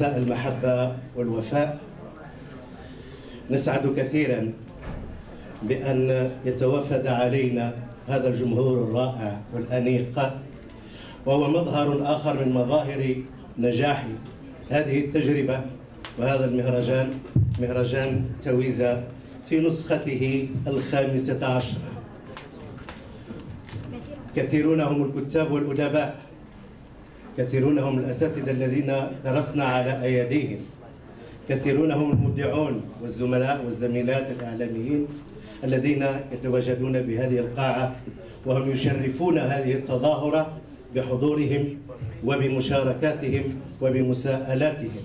مساء المحبة والوفاء نسعد كثيرا بأن يتوافد علينا هذا الجمهور الرائع والأنيق وهو مظهر آخر من مظاهر نجاح هذه التجربة وهذا المهرجان مهرجان تويزا في نسخته الخامسة عشرة كثيرون هم الكتاب والأدباء كثيرون هم الأساتذة الذين درسنا على أيديهم كثيرون هم المبدعون والزملاء والزميلات الإعلاميين الذين يتواجدون بهذه القاعة وهم يشرفون هذه التظاهرة بحضورهم وبمشاركاتهم وبمساءلاتهم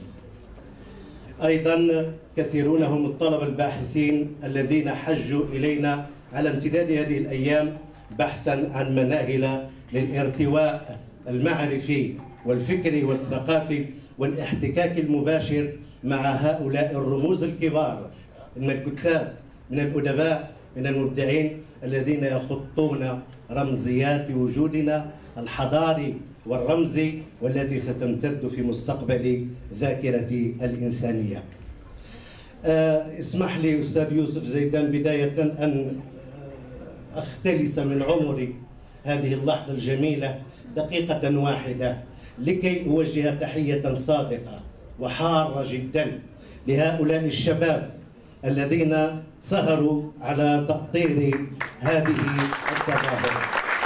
أيضا كثيرون هم الطلبة الباحثين الذين حجوا إلينا على امتداد هذه الأيام بحثا عن مناهل للارتواء المعرفي والفكري والثقافي والاحتكاك المباشر مع هؤلاء الرموز الكبار من الكتاب من الأدباء من المبدعين الذين يخطون رمزيات وجودنا الحضاري والرمزي والتي ستمتد في مستقبل ذاكرة الإنسانية آه، اسمح لي أستاذ يوسف زيدان بداية أن أختلس من عمري هذه اللحظة الجميلة دقيقة واحدة لكي أوجه تحية صادقة وحارة جدا لهؤلاء الشباب الذين سهروا على تأطير هذه التظاهرة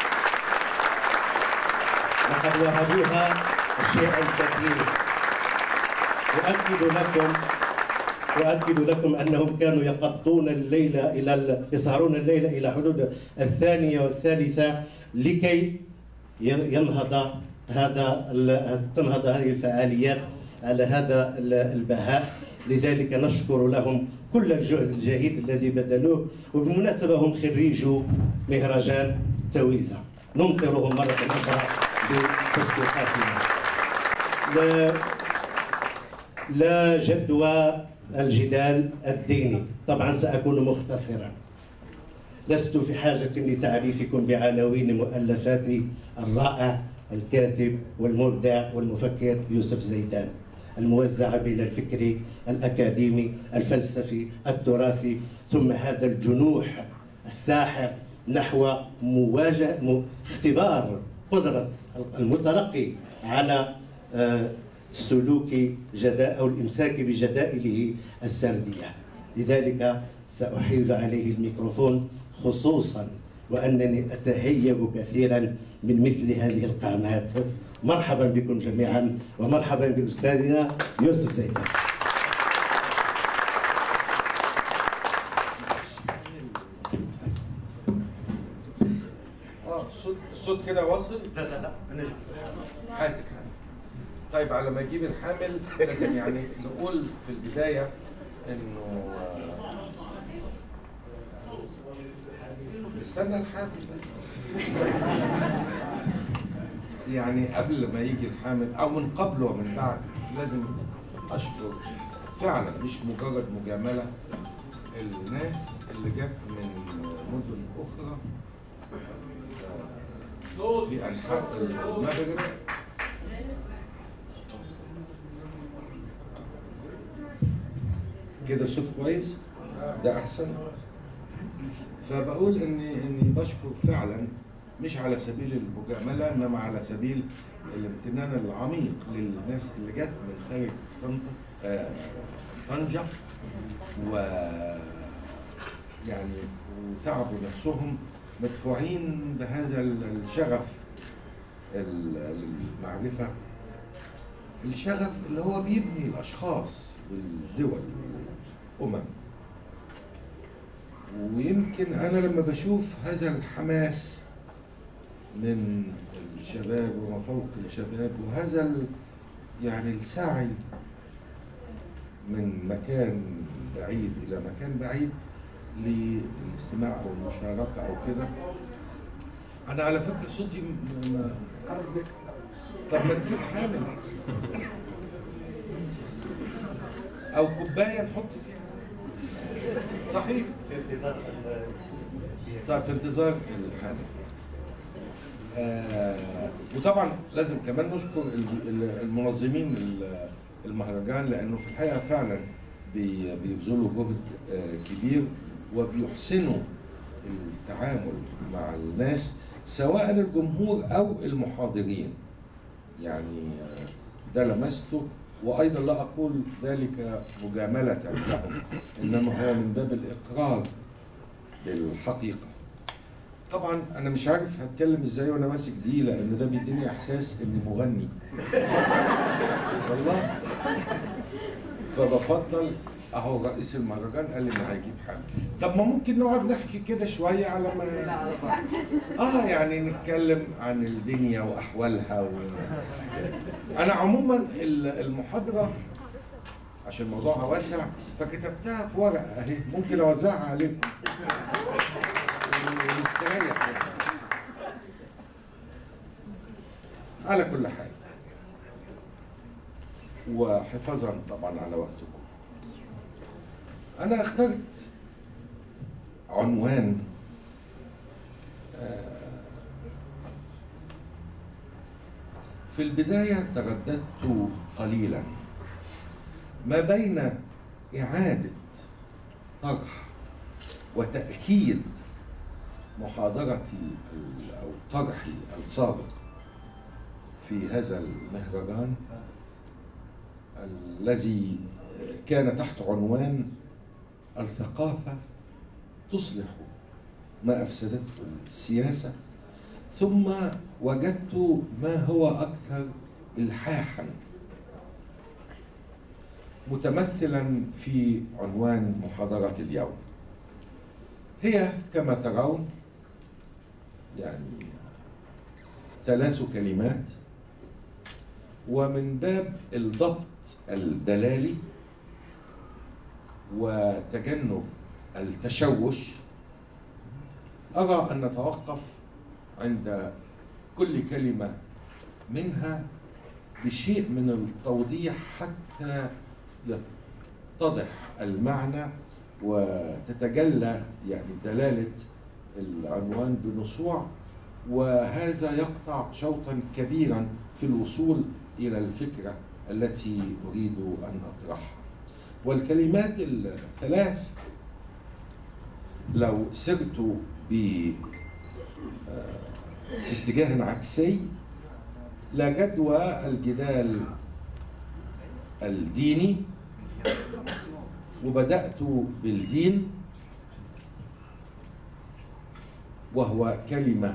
لقد وهبوها الشيء الكثير أؤكد لكم أؤكد لكم أنهم كانوا يقضون الليل إلى يسهرون الليل إلى حدود الثانية والثالثة لكي ينهض هذا تنهض هذه الفعاليات على هذا البهاء لذلك نشكر لهم كل الجهد الجهيد الذي بذلوه وبالمناسبة هم خريجو مهرجان تويزا نمطرهم مرة أخرى بتصديقاتنا لا, لا جدوى الجدال الديني طبعا سأكون مختصرا لست في حاجة لتعريفكم بعناوين مؤلفاتي الرائع الكاتب والمبدع والمفكر يوسف زيدان الموزعة بين الفكري الأكاديمي الفلسفي التراثي ثم هذا الجنوح الساحر نحو مواجهة اختبار قدرة المتلقي على آه، سلوك جداء أو الإمساك بجدائله السردية لذلك سأحيل عليه الميكروفون خصوصا وأنني أتهيب كثيرا من مثل هذه القامات مرحبا بكم جميعا ومرحبا بأستاذنا يوسف زيدان اه الصوت الصوت كده واصل لا لا لا أنا حاتم طيب على ما يجيب الحامل لازم يعني نقول في البدايه انه آه، استنى الحامل يعني قبل ما يجي الحامل او من قبل ومن بعد لازم اشكر فعلا مش مجرد مجامله الناس اللي جت من مدن اخرى آه، في انحاء المغرب كده الصوت كويس ده احسن فبقول اني اني بشكر فعلا مش على سبيل المجامله انما على سبيل الامتنان العميق للناس اللي جت من خارج طنطا آه، طنجه و يعني وتعبوا نفسهم مدفوعين بهذا الشغف ال- المعرفه الشغف اللي هو بيبني الاشخاص والدول والامم ويمكن انا لما بشوف هذا الحماس من الشباب وما فوق الشباب وهذا ال- يعني السعي من مكان بعيد الى مكان بعيد للاستماع او المشاركه او كده انا على فكره صوتي م- م- طب ما تجيب حامل او كوبايه نحط فيها صحيح طيب في انتظار الحامل آه وطبعا لازم كمان نشكر ال- ال- المنظمين ال- المهرجان لانه في الحقيقه فعلا بي- بيبذلوا جهد آه، كبير وبيحسنوا التعامل مع الناس سواء الجمهور او المحاضرين يعني آه، ده لمسته وايضا لا اقول ذلك مجامله لهم انما هو من باب الاقرار بالحقيقه طبعا انا مش عارف هتكلم ازاي وانا ماسك دي لان ده بيديني احساس اني مغني والله فبفضل اهو رئيس المهرجان قال لي انه هيجيب حاجه طب ما ممكن نقعد نحكي كده شويه على ما اه يعني نتكلم عن الدنيا واحوالها و... انا عموما ال- المحاضره عشان موضوعها واسع فكتبتها في ورقه اهي ممكن اوزعها عليكم ونستريح منها. على كل حال وحفاظا طبعا على وقتكم انا اخترت عنوان آه، في البداية ترددت قليلا ما بين إعادة طرح وتأكيد محاضرتي ال- أو طرحي السابق في هذا المهرجان الذي كان تحت عنوان الثقافة تصلح ما أفسدته السياسة ثم وجدت ما هو أكثر إلحاحا متمثلا في عنوان محاضرة اليوم هي كما ترون يعني ثلاث كلمات ومن باب الضبط الدلالي وتجنب التشوش أرى أن نتوقف عند كل كلمة منها بشيء من التوضيح حتى يتضح المعنى وتتجلى يعني دلالة العنوان بنصوع وهذا يقطع شوطا كبيرا في الوصول إلى الفكرة التي أريد أن أطرحها والكلمات الثلاث لو سرت ب آه، في اتجاه عكسي لا جدوى الجدال الديني وبدأت بالدين وهو كلمة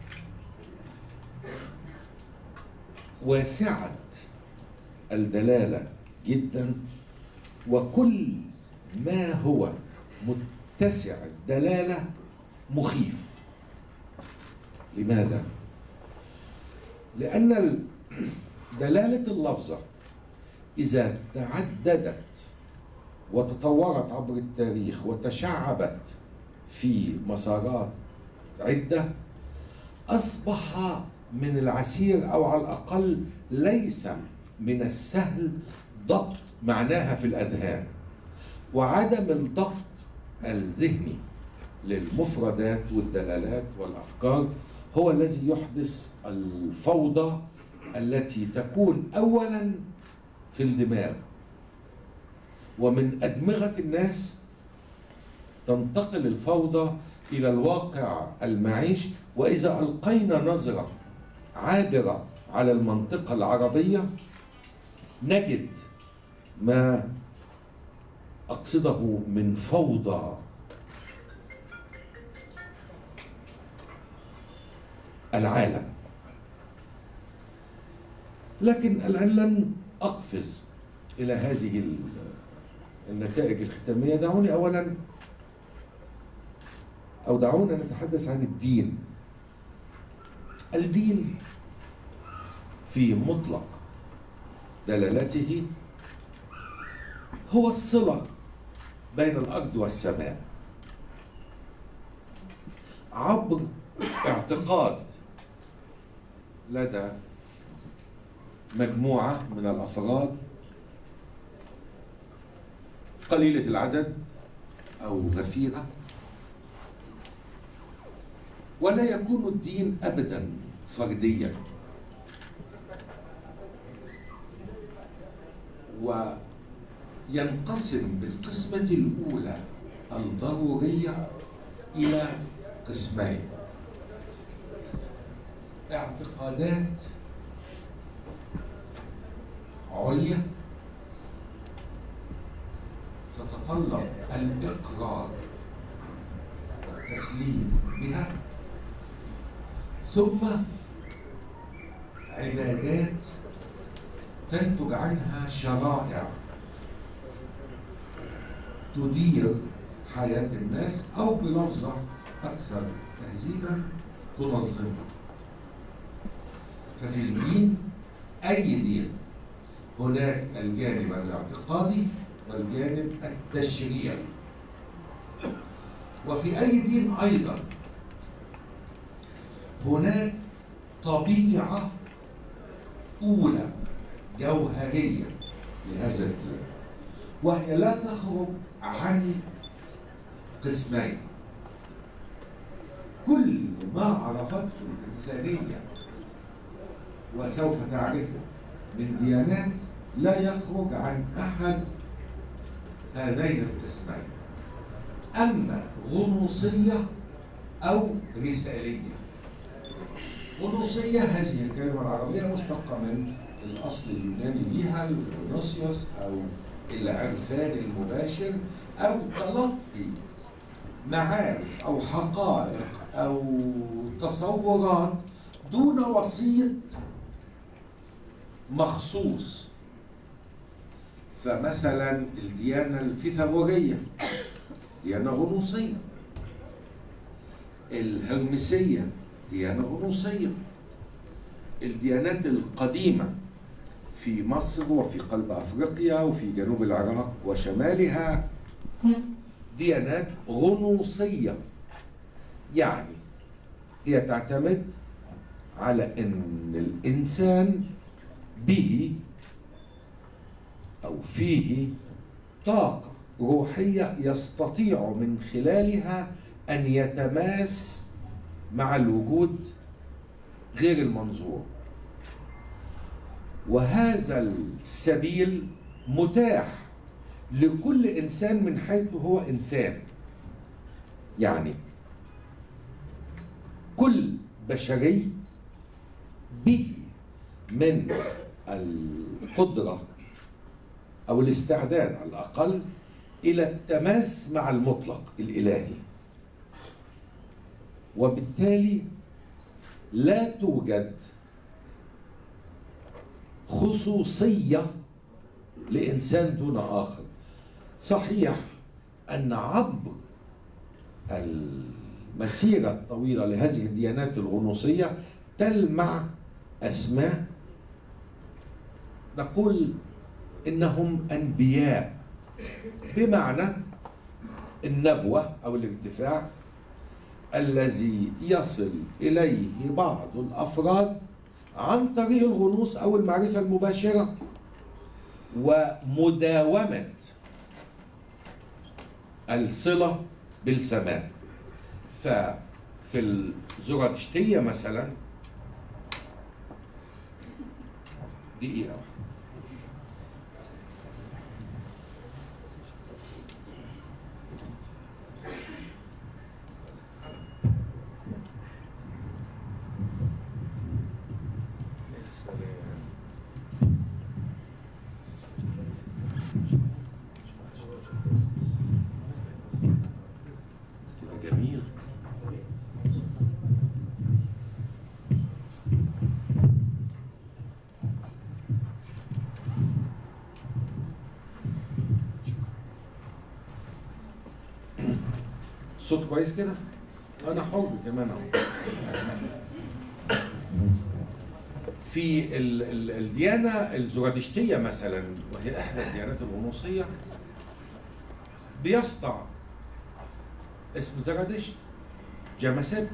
واسعة الدلالة جدا وكل ما هو متسع الدلالة مخيف لماذا؟ لأن ال- دلالة اللفظة إذا تعددت وتطورت عبر التاريخ وتشعبت في مسارات عدة أصبح من العسير أو على الأقل ليس من السهل ضبط معناها في الأذهان وعدم الضبط الذهني للمفردات والدلالات والأفكار هو الذي يحدث الفوضى التي تكون أولا في الدماغ ومن أدمغة الناس تنتقل الفوضى إلى الواقع المعيش وإذا ألقينا نظرة عابرة على المنطقة العربية نجد ما أقصده من فوضى العالم لكن الآن لن أقفز إلى هذه ال- النتائج الختامية دعوني أولا أو دعونا نتحدث عن الدين الدين في مطلق دلالته هو الصلة بين الأرض والسماء عبر اعتقاد لدى مجموعة من الأفراد قليلة العدد أو غفيرة ولا يكون الدين أبدا فرديا وينقسم بالقسمة الأولى الضرورية إلى قسمين اعتقادات عليا تتطلب الإقرار والتسليم بها ثم عبادات تنتج عنها شرائع تدير حياة الناس أو بلفظة أكثر تهذيبا تنظمها ففي الدين أي دين هناك الجانب الاعتقادي والجانب التشريعي وفي أي دين أيضا هناك طبيعة أولى جوهرية لهذا الدين وهي لا تخرج عن قسمين كل ما عرفته الإنسانية وسوف تعرفه من ديانات لا يخرج عن أحد هذين القسمين أما غنوصية أو رسالية غنوصية هذه الكلمة العربية مشتقة من الأصل اليوناني ليها الغنوسيوس أو العرفان المباشر أو تلقي معارف أو حقائق أو تصورات دون وسيط مخصوص فمثلا الديانة الفيثاغورية ديانة غنوصية الهرمسية ديانة غنوصية الديانات القديمة في مصر وفي قلب أفريقيا وفي جنوب العراق وشمالها ديانات غنوصية يعني هي تعتمد على أن الإنسان به أو فيه طاقة روحية يستطيع من خلالها أن يتماس مع الوجود غير المنظور وهذا السبيل متاح لكل انسان من حيث هو انسان يعني كل بشري به من القدره او الاستعداد على الاقل الى التماس مع المطلق الالهي وبالتالي لا توجد خصوصيه لانسان دون اخر صحيح ان عبر المسيره الطويله لهذه الديانات الغنوصيه تلمع اسماء نقول انهم انبياء بمعنى النبوه او الارتفاع الذي يصل اليه بعض الافراد عن طريق الغنوص او المعرفه المباشره ومداومه الصله بالسماء ففي الزرادشتيه مثلا دقيقه واحدة. كده جميل صوت كويس كده انا حر كمان اهو في ال ال الديانه الزرادشتيه مثلا وهي احدى الديانات الغنوصيه بيسطع اسم زرادشت جمسب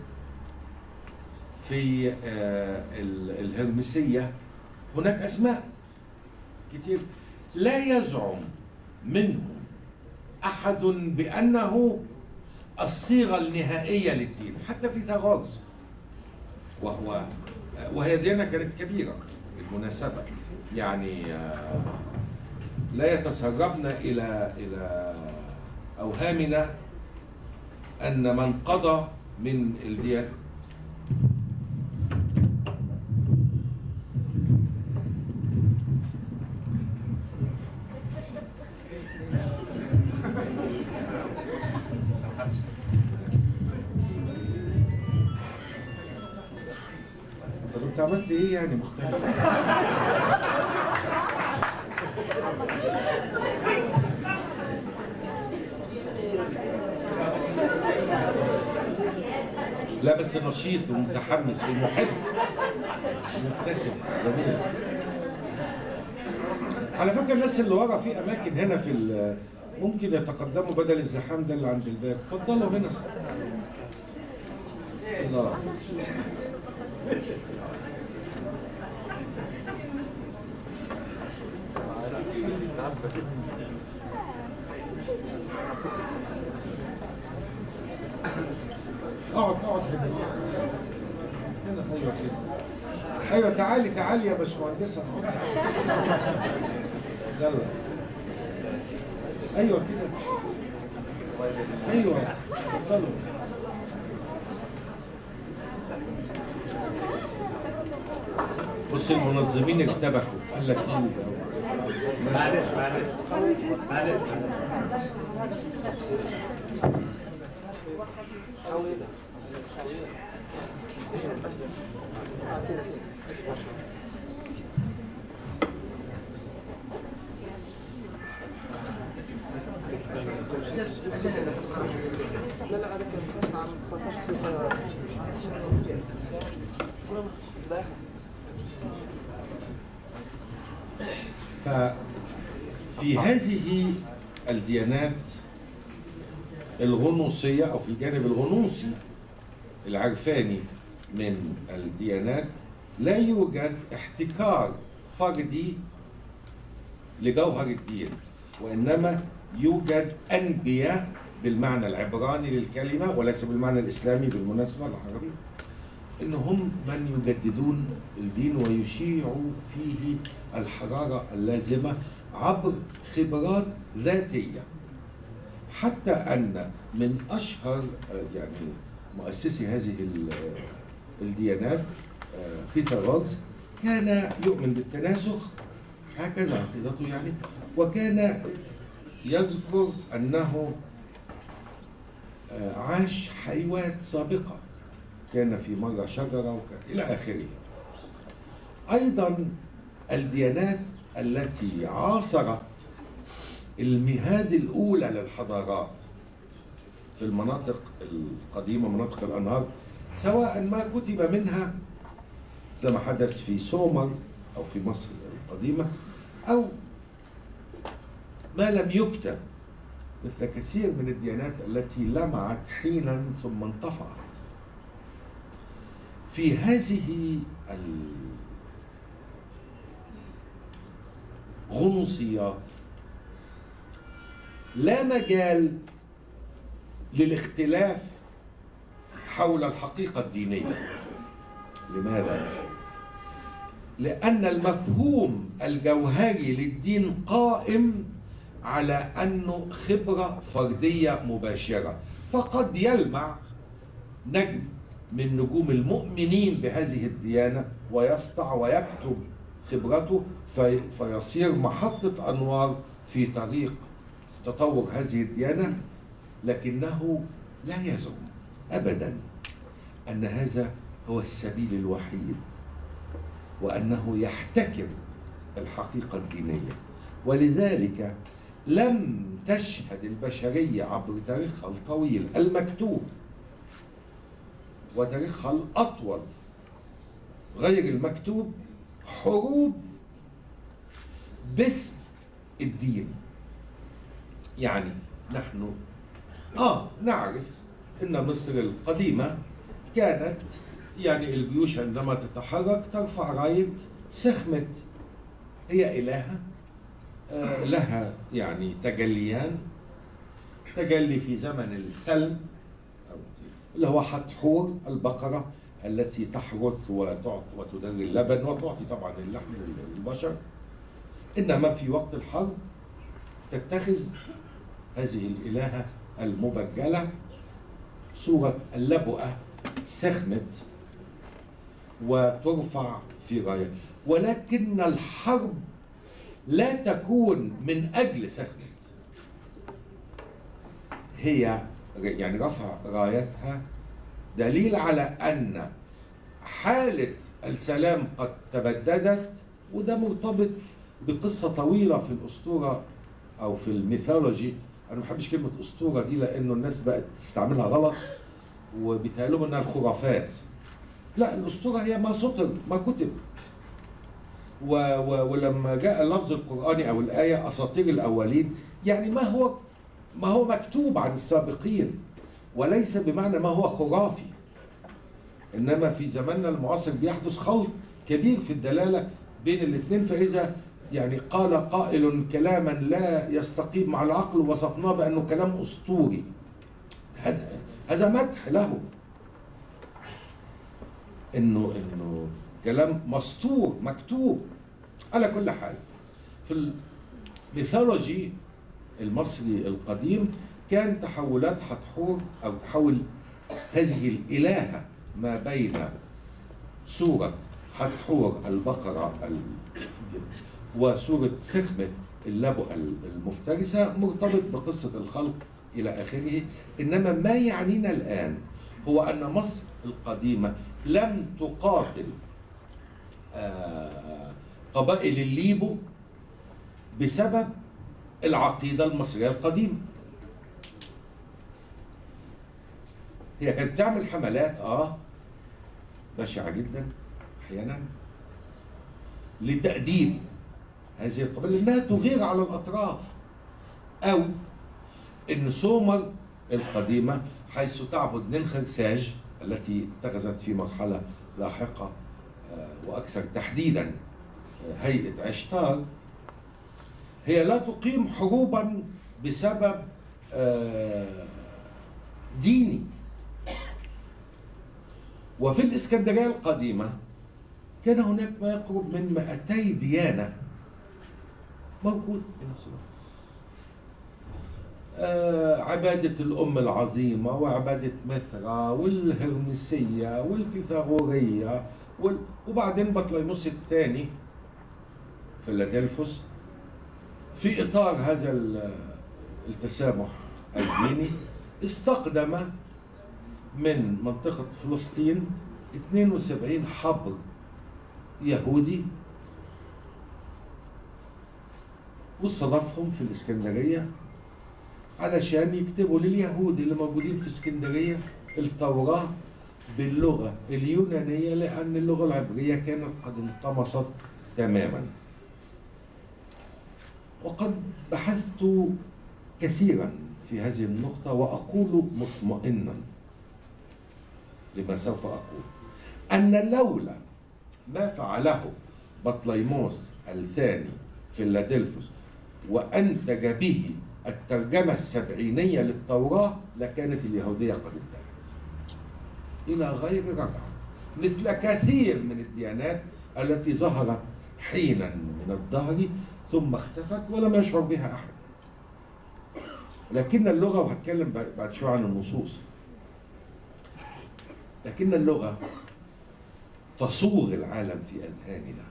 في آه، ال- الهرمسية هناك أسماء كتير لا يزعم منهم أحد بأنه الصيغة النهائية للدين حتى في ثاغورس وهو وهي ديانة كانت كبيرة بالمناسبة يعني آه، لا يتسربن الى الى اوهامنا ان من قضى من الديانه طب انت عملت ايه يعني مختلف؟ لا بس نشيط ومتحمس ومحب مبتسم جميل على فكره الناس اللي ورا في اماكن هنا في ال- ممكن يتقدموا بدل الزحام ده اللي عند الباب اتفضلوا هنا الله اقعد اقعد هنا هنا ايوه كده ايوه تعالي تعالي يا باشمهندسه اقعدي. يلا ايوه كده ايوه اتفضلوا بص المنظمين ارتبكوا قال لك ايه معلش معلش معلش لا لا هذا كان خشن عن 15 صفر لا ففي هذه الديانات الغنوصية أو في الجانب الغنوصي العرفاني من الديانات لا يوجد احتكار فردي لجوهر الدين وإنما يوجد أنبياء بالمعنى العبراني للكلمة وليس بالمعنى الإسلامي بالمناسبة العربي ان هم من يجددون الدين ويشيعوا فيه الحراره اللازمه عبر خبرات ذاتيه حتى ان من اشهر آه، يعني مؤسسي هذه ال- الديانات آه، بيتر روكس كان يؤمن بالتناسخ هكذا عقيدته يعني وكان يذكر انه آه، عاش حيوات سابقه كان في مرة شجرة وكان إلى آخره أيضا الديانات التي عاصرت المهاد الأولى للحضارات في المناطق القديمة مناطق الأنهار سواء ما كتب منها مثل ما حدث في سومر أو في مصر القديمة أو ما لم يكتب مثل كثير من الديانات التي لمعت حينا ثم انطفأت في هذه الغنوصيات لا مجال للاختلاف حول الحقيقة الدينية لماذا؟ لأن المفهوم الجوهري للدين قائم على أنه خبرة فردية مباشرة فقد يلمع نجم من نجوم المؤمنين بهذه الديانة ويسطع ويكتب خبرته في فيصير محطة أنوار في طريق تطور هذه الديانة لكنه لا يزعم أبدا أن هذا هو السبيل الوحيد وأنه يحتكم الحقيقة الدينية ولذلك لم تشهد البشرية عبر تاريخها الطويل المكتوب وتاريخها الأطول غير المكتوب حروب باسم الدين يعني نحن آه نعرف أن مصر القديمة كانت يعني الجيوش عندما تتحرك ترفع راية سخمة هي إلهة آه لها يعني تجليان تجلي في زمن السلم اللي هو حتحور البقرة التي تحرث وتعط وتدري اللبن وتعطي طبعا اللحم للبشر إنما في وقت الحرب تتخذ هذه الإلهة المبجلة صورة اللبؤة سخمت وترفع في غاية ولكن الحرب لا تكون من أجل سخمت هي يعني رفع رايتها دليل على أن حالة السلام قد تبددت وده مرتبط بقصة طويلة في الأسطورة أو في الميثولوجي أنا ما بحبش كلمة أسطورة دي لأنه الناس بقت تستعملها غلط وبيتهيألهم إنها الخرافات لا الأسطورة هي ما سطر ما كتب و و ولما جاء اللفظ القرآني أو الآية أساطير الأولين يعني ما هو ما هو مكتوب عن السابقين وليس بمعنى ما هو خرافي انما في زماننا المعاصر بيحدث خلط كبير في الدلاله بين الاثنين فاذا يعني قال قائل كلاما لا يستقيم مع العقل وصفناه بانه كلام اسطوري هذا هذا مدح له انه انه كلام مسطور مكتوب على كل حال في الميثولوجي المصري القديم كان تحولات حتحور او تحول هذه الالهه ما بين سوره حتحور البقره ال- وسوره سخمه اللبؤه المفترسه مرتبط بقصه الخلق الى اخره انما ما يعنينا الان هو ان مصر القديمه لم تقاتل آه، قبائل الليبو بسبب العقيده المصريه القديمه هي كانت بتعمل حملات اه بشعه جدا احيانا لتأديب هذه القبائل لانها تغير على الاطراف او ان سومر القديمه حيث تعبد ننخرساج التي اتخذت في مرحله لاحقه آه، واكثر تحديدا آه، هيئه عشتار هي لا تقيم حروبا بسبب آه، ديني وفي الإسكندرية القديمة كان هناك ما يقرب من 200 ديانة موجود في نفس الوقت آه، عبادة الأم العظيمة وعبادة مثرى والهرمسية والفيثاغورية وال... وبعدين بطليموس الثاني فيلادلفوس في إطار هذا ال- التسامح الديني استقدم من منطقة فلسطين 72 حبر يهودي واستضافهم في الإسكندرية علشان يكتبوا لليهود اللي موجودين في اسكندرية التوراة باللغة اليونانية لأن اللغة العبرية كانت قد انطمست تماما وقد بحثت كثيرا في هذه النقطة وأقول مطمئنا لما سوف أقول أن لولا ما فعله بطليموس الثاني فيلادلفوس وأنتج به الترجمة السبعينية للتوراة لكانت اليهودية قد انتهت إلى غير رجعة مثل كثير من الديانات التي ظهرت حينا من الدهر ثم اختفت ولم يشعر بها أحد لكن اللغة وهتكلم بعد شوية عن النصوص لكن اللغة تصوغ العالم في أذهاننا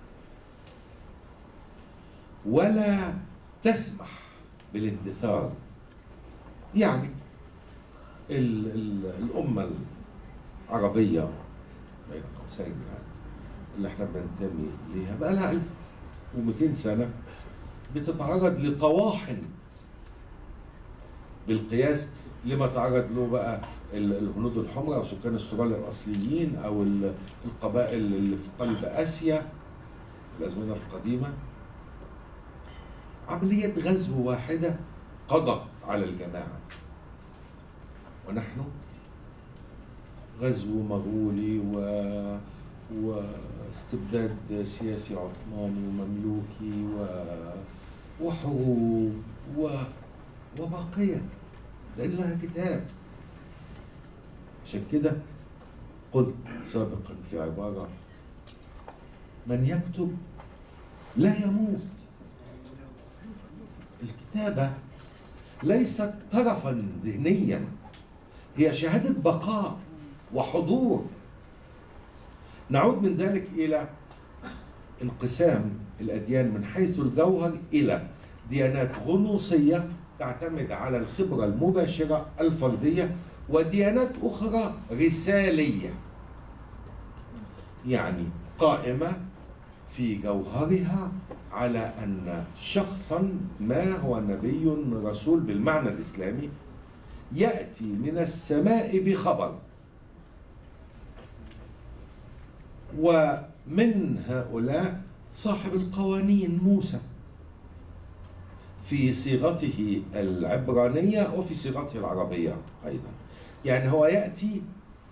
ولا تسمح بالاندثار يعني ال ال الأمة العربية بين قوسين يعني اللي احنا بننتمي ليها بقى لها 1200 سنة بتتعرض لطواحن بالقياس لما تعرض له بقى ال- الهنود الحمر او سكان استراليا الاصليين او ال- القبائل اللي في قلب اسيا في الازمنه القديمه عمليه غزو واحده قضت على الجماعه ونحن غزو مغولي و واستبداد سياسي عثماني ومملوكي و... وحروب و... وباقيه لان لها كتاب عشان كده قلت سابقا في عبارة من يكتب لا يموت الكتابة ليست طرفا ذهنيا هي شهادة بقاء وحضور نعود من ذلك إلى انقسام الأديان من حيث الجوهر إلى ديانات غنوصية تعتمد على الخبرة المباشرة الفردية وديانات أخرى رسالية يعني قائمة في جوهرها على أن شخصا ما هو نبي رسول بالمعنى الإسلامي يأتي من السماء بخبر ومن هؤلاء صاحب القوانين موسى في صيغته العبرانية وفي صيغته العربية أيضا يعني هو يأتي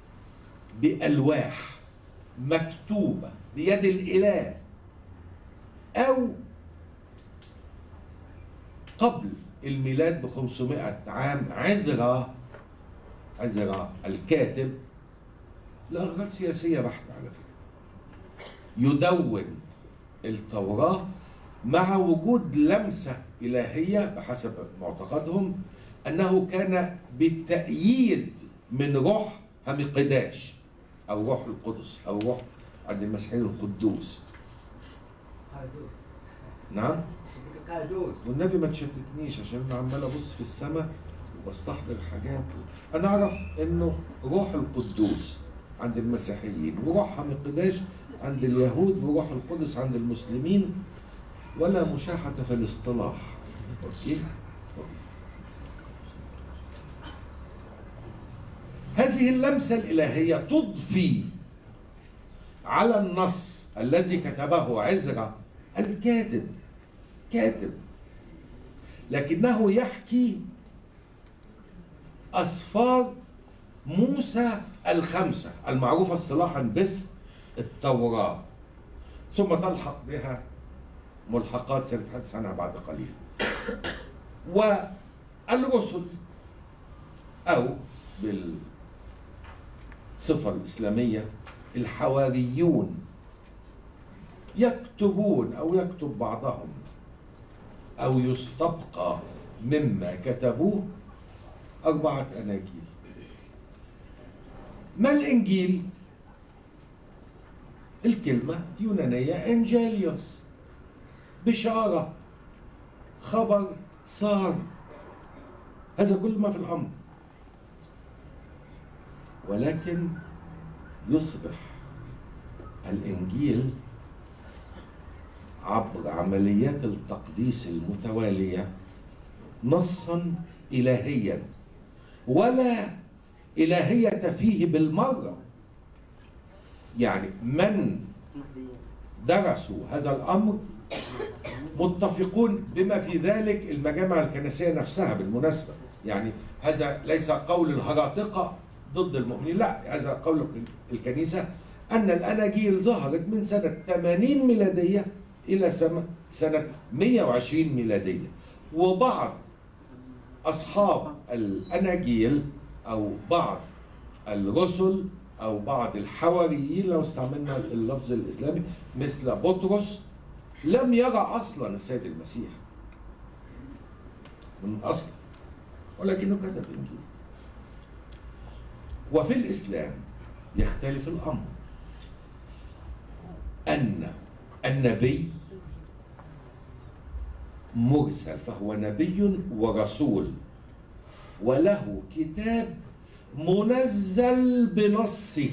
بألواح مكتوبة بيد الإله أو قبل الميلاد ب 500 عام عذرا عذرا الكاتب لأغراض سياسية بحتة على فكرة يدون التوراة مع وجود لمسة إلهية بحسب معتقدهم أنه كان بالتأييد من روح همقداش أو روح القدس أو روح عند المسيحيين القدوس قادوس نعم قادوس والنبي ما تشتتنيش عشان انا عمال ابص في السماء وبستحضر حاجات انا اعرف انه روح القدوس عند المسيحيين وروح همقداش عند اليهود وروح القدس عند المسلمين ولا مشاحة في الاصطلاح اوكي هذه اللمسة الإلهية تضفي على النص الذي كتبه عزرا الكاتب كاتب لكنه يحكي أسفار موسى الخمسة المعروفة اصطلاحا باسم التوراة ثم تلحق بها ملحقات سنتحدث عنها بعد قليل والرسل أو بالصفة الإسلامية الحواريون يكتبون أو يكتب بعضهم أو يستبقى مما كتبوه أربعة أناجيل ما الإنجيل؟ الكلمة يونانية إنجيليوس بشارة خبر صار هذا كل ما في الأمر ولكن يصبح الإنجيل عبر عمليات التقديس المتوالية نصا إلهيا ولا إلهية فيه بالمرة يعني من درسوا هذا الأمر متفقون بما في ذلك المجامع الكنسية نفسها بالمناسبة يعني هذا ليس قول الهراطقة ضد المؤمنين لا هذا قول الكنيسة أن الأناجيل ظهرت من سنة 80 ميلادية إلى سم- سنة 120 ميلادية وبعض أصحاب الأناجيل أو بعض الرسل أو بعض الحواريين لو استعملنا اللفظ الإسلامي مثل بطرس لم يرى أصلا السيد المسيح من أصل ولكنه كتب إنجيل وفي الإسلام يختلف الأمر أن النبي مرسل فهو نبي ورسول وله كتاب منزل بنصه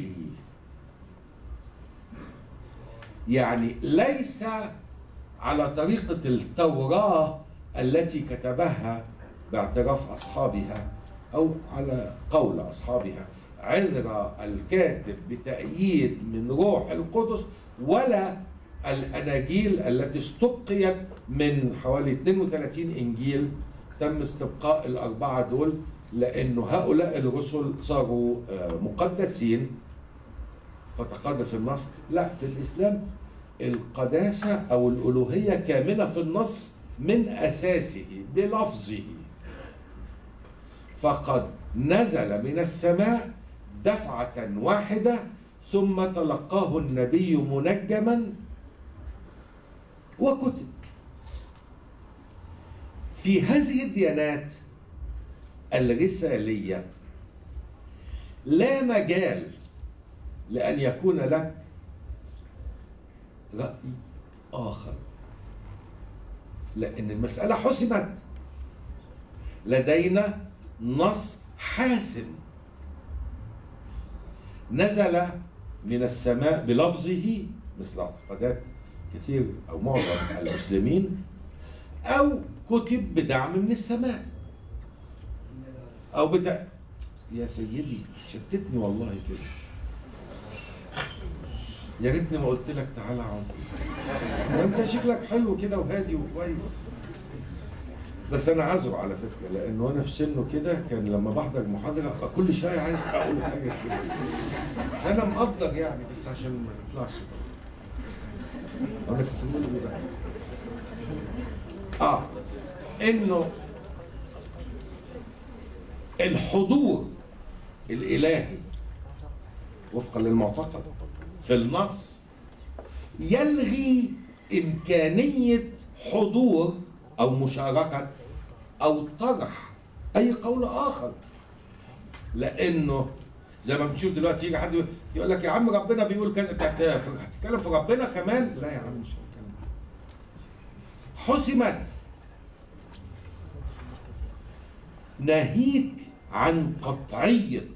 يعني ليس على طريقة التوراة التي كتبها باعتراف أصحابها أو على قول أصحابها عذر الكاتب بتأييد من روح القدس ولا الأناجيل التي استبقيت من حوالي 32 إنجيل تم استبقاء الأربعة دول لأنه هؤلاء الرسل صاروا آه، مقدسين فتقدس النص لا في الإسلام القداسة أو الألوهية كامنة في النص من أساسه بلفظه فقد نزل من السماء دفعة واحدة ثم تلقاه النبي منجما وكتب في هذه الديانات الرساليه لا مجال لان يكون لك راي اخر لان المساله حسمت لدينا نص حاسم نزل من السماء بلفظه مثل اعتقادات كثير او معظم المسلمين او كتب بدعم من السماء او بتاع يا سيدي شتتني والله كده يا ريتني ما قلت لك تعالى اقعد وانت شكلك حلو كده وهادي وكويس بس انا عذره على فكره لان وانا في سنه كده كان لما بحضر محاضره أبقى كل شويه عايز اقول حاجه كده فانا مقدر يعني بس عشان ما نطلعش انا كنت بقول إيه ده اه انه الحضور الالهي وفقا للمعتقد في النص يلغي امكانيه حضور او مشاركه او طرح اي قول اخر لانه زي ما بنشوف دلوقتي يجي حد يقول لك يا عم ربنا بيقول كذا أنت هت- هتتكلم في ربنا كمان لا يا عم مش هتكلم حسمت ناهيك عن قطعيه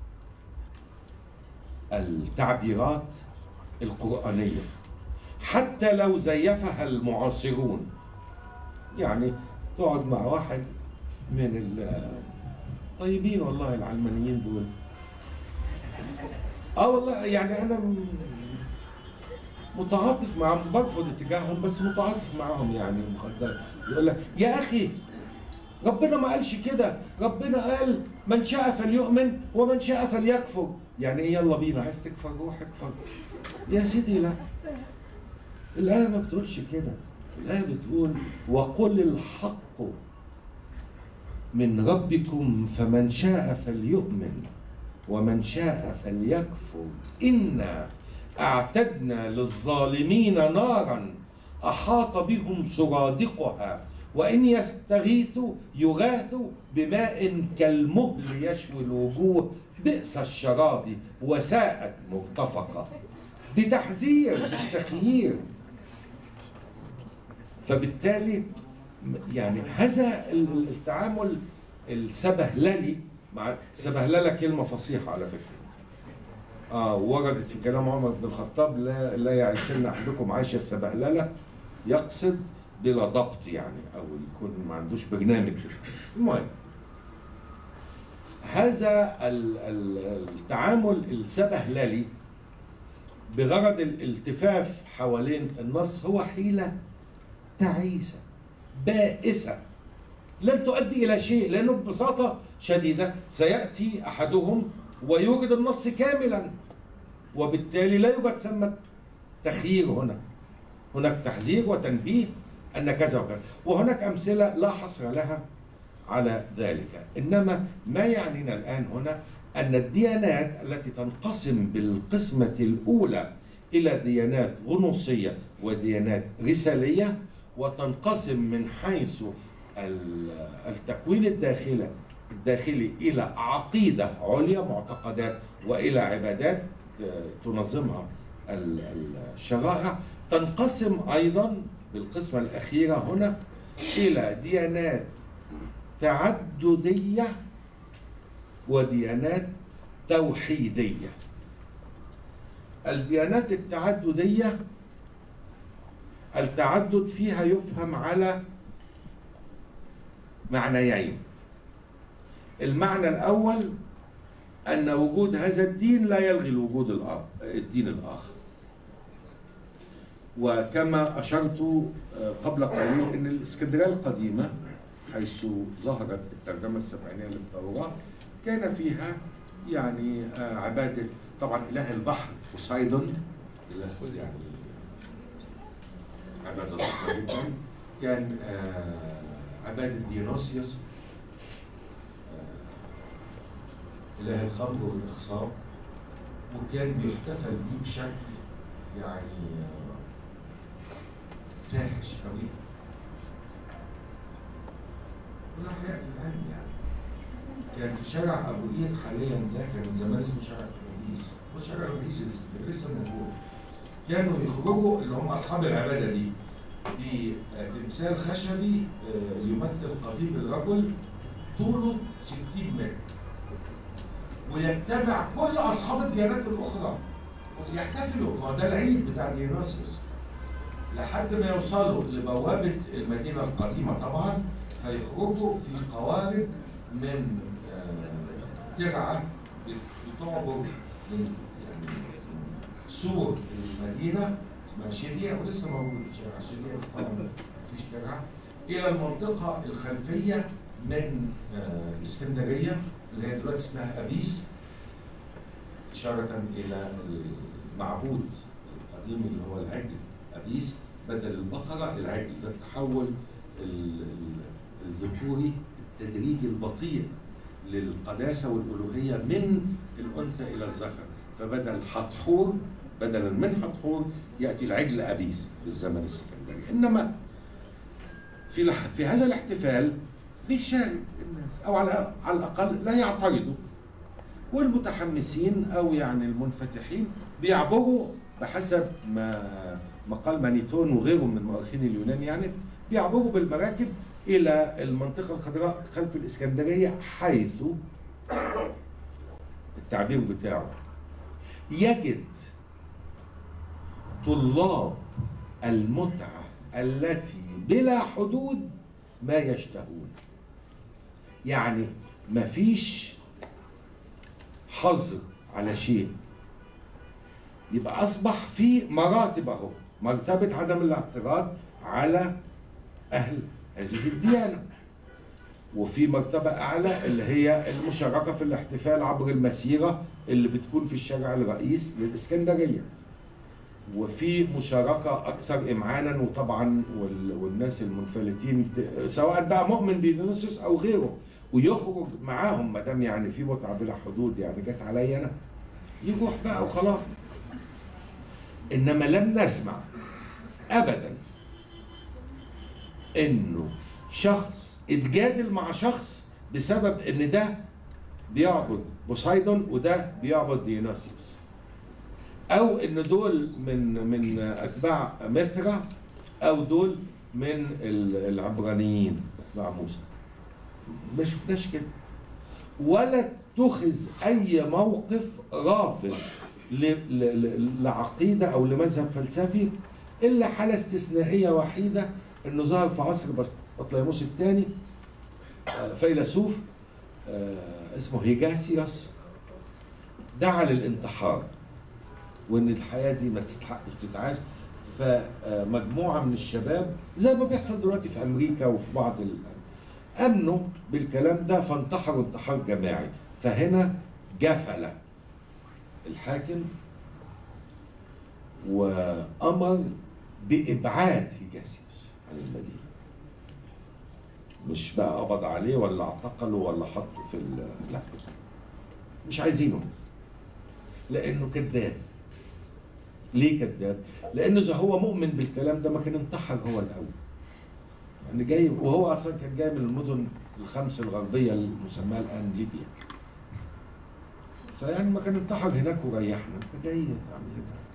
التعبيرات القرآنية حتى لو زيفها المعاصرون يعني تقعد مع واحد من الطيبين والله العلمانيين دول اه والله يعني انا م- متعاطف معهم برفض اتجاههم بس متعاطف معاهم يعني مخدر يقول لك يا اخي ربنا ما قالش كده ربنا قال من شاء فليؤمن ومن شاء فليكفر يعني ايه يلا بينا عايز تكفر روح اكفر يا سيدي لا الآية ما بتقولش كده الآية بتقول وقل الحق من ربكم فمن شاء فليؤمن ومن شاء فليكفر إنا أعتدنا للظالمين نارا أحاط بهم سرادقها وإن يستغيثوا يغاثوا بماء كالمهل يشوي الوجوه بئس الشراب وساءت مرتفقة دي تحذير مش تخيير فبالتالي يعني هذا التعامل السبهللي مع سبهلله كلمه فصيحه على فكره اه وردت في كلام عمر بن الخطاب لا لا يعيشن احدكم عيش السبهلله يقصد بلا ضبط يعني او يكون ما عندوش برنامج في الحياة. المهم هذا ال- ال- التعامل السبهللي بغرض الالتفاف حوالين النص هو حيله تعيسه بائسه لن تؤدي الى شيء لانه ببساطه شديده سياتي احدهم ويوجد النص كاملا وبالتالي لا يوجد ثمه تخيير هنا هناك تحذير وتنبيه ان كذا وكذا وهناك امثله لا حصر لها على ذلك انما ما يعنينا الان هنا ان الديانات التي تنقسم بالقسمه الاولى الى ديانات غنوصيه وديانات رساليه وتنقسم من حيث ال- التكوين الداخلي الداخلي الى عقيده عليا معتقدات والى عبادات ت- تنظمها ال- ال- الشرائع تنقسم ايضا بالقسمه الاخيره هنا الى ديانات تعدديه وديانات توحيديه الديانات التعدديه التعدد فيها يفهم على معنيين المعنى الأول أن وجود هذا الدين لا يلغي الوجود الآخر الدين الآخر وكما أشرت آه، قبل قليل أن الإسكندرية القديمة حيث ظهرت الترجمة السبعينية للتوراة كان فيها يعني آه، عبادة طبعا إله البحر بوسايدون إله يعني عبادة ضخمة جدا كان آه، عبادة ديونوسيوس آه، إله الخمر والإخصاب وكان بيحتفل بيه بشكل يعني آه، فاحش قوي ولا حياة في العلم يعني كان في شارع ابو قير حاليا ده كان زمان اسمه شارع الرئيس وشارع الرئيس لسه- لسه موجود كانوا يخرجوا اللي هم اصحاب العباده دي بتمثال خشبي آه، يمثل قضيب الرجل طوله 60 متر ويتبع كل اصحاب الديانات الاخرى يحتفلوا هو ده العيد بتاع ديونيسيوس لحد ما يوصلوا لبوابه المدينه القديمه طبعا هيخرجوا في قوارب من آه، ترعه بتعبر من يعني سور المدينه اسمها شدية ولسه موجود شارع شدية بس طبعا مفيش ترعه الى المنطقه الخلفيه من آه، الاسكندريه اللي هي دلوقتي اسمها ابيس إشارة إلى المعبود القديم اللي هو العجل أبيس بدل البقرة العجل ده التحول ال- ال- الذكوري التدريجي البطيء للقداسة والألوهية من الأنثى إلى الذكر فبدل حتحور بدلا من حتحور يأتي العجل أبيس في الزمن السكندري إنما في الح- في هذا الاحتفال بيشارك الناس أو على على الأقل لا يعترضوا والمتحمسين او يعني المنفتحين بيعبروا بحسب ما ما قال مانيتون وغيره من المؤرخين اليونان يعني بيعبروا بالمراكب الى المنطقه الخضراء خلف الاسكندريه حيث التعبير بتاعه يجد طلاب المتعه التي بلا حدود ما يشتهون يعني مفيش حظر على شيء يبقى اصبح في مراتب اهو مرتبه عدم الاعتراض على اهل هذه الديانه وفي مرتبه اعلى اللي هي المشاركه في الاحتفال عبر المسيره اللي بتكون في الشارع الرئيس للاسكندريه وفي مشاركة أكثر إمعانا وطبعا وال- والناس المنفلتين ت- سواء بقى مؤمن بديونيسوس أو غيره ويخرج معاهم ما دام يعني في متعة بلا حدود يعني جت عليا أنا يروح بقى وخلاص إنما لم نسمع أبدا إنه شخص اتجادل مع شخص بسبب إن ده بيعبد بوسايدون وده بيعبد ديونيسيوس او ان دول من من اتباع مثرى او دول من ال- العبرانيين اتباع موسى ما شفناش كده ولا اتخذ اي موقف رافض ل- ل- ل- لعقيده او لمذهب فلسفي الا حاله استثنائيه وحيده انه ظهر في عصر بس بطليموس الثاني آه، فيلسوف آه، اسمه هيجاسيوس دعا للانتحار وان الحياه دي ما تستحقش تتعاش فمجموعه من الشباب زي ما بيحصل دلوقتي في امريكا وفي بعض ال... امنوا بالكلام ده فانتحروا انتحار جماعي فهنا جفل الحاكم وامر بابعاد هيجاسيوس عن المدينه مش بقى قبض عليه ولا اعتقله ولا حطه في ال... لا مش عايزينه لانه كذاب ليه كذاب؟ لانه اذا هو مؤمن بالكلام ده ما كان انتحر هو الاول. يعني جاي وهو اصلا كان جاي من المدن الخمس الغربيه المسماه الان ليبيا. فيعني ما كان انتحر هناك وريحنا، انت جاي تعمل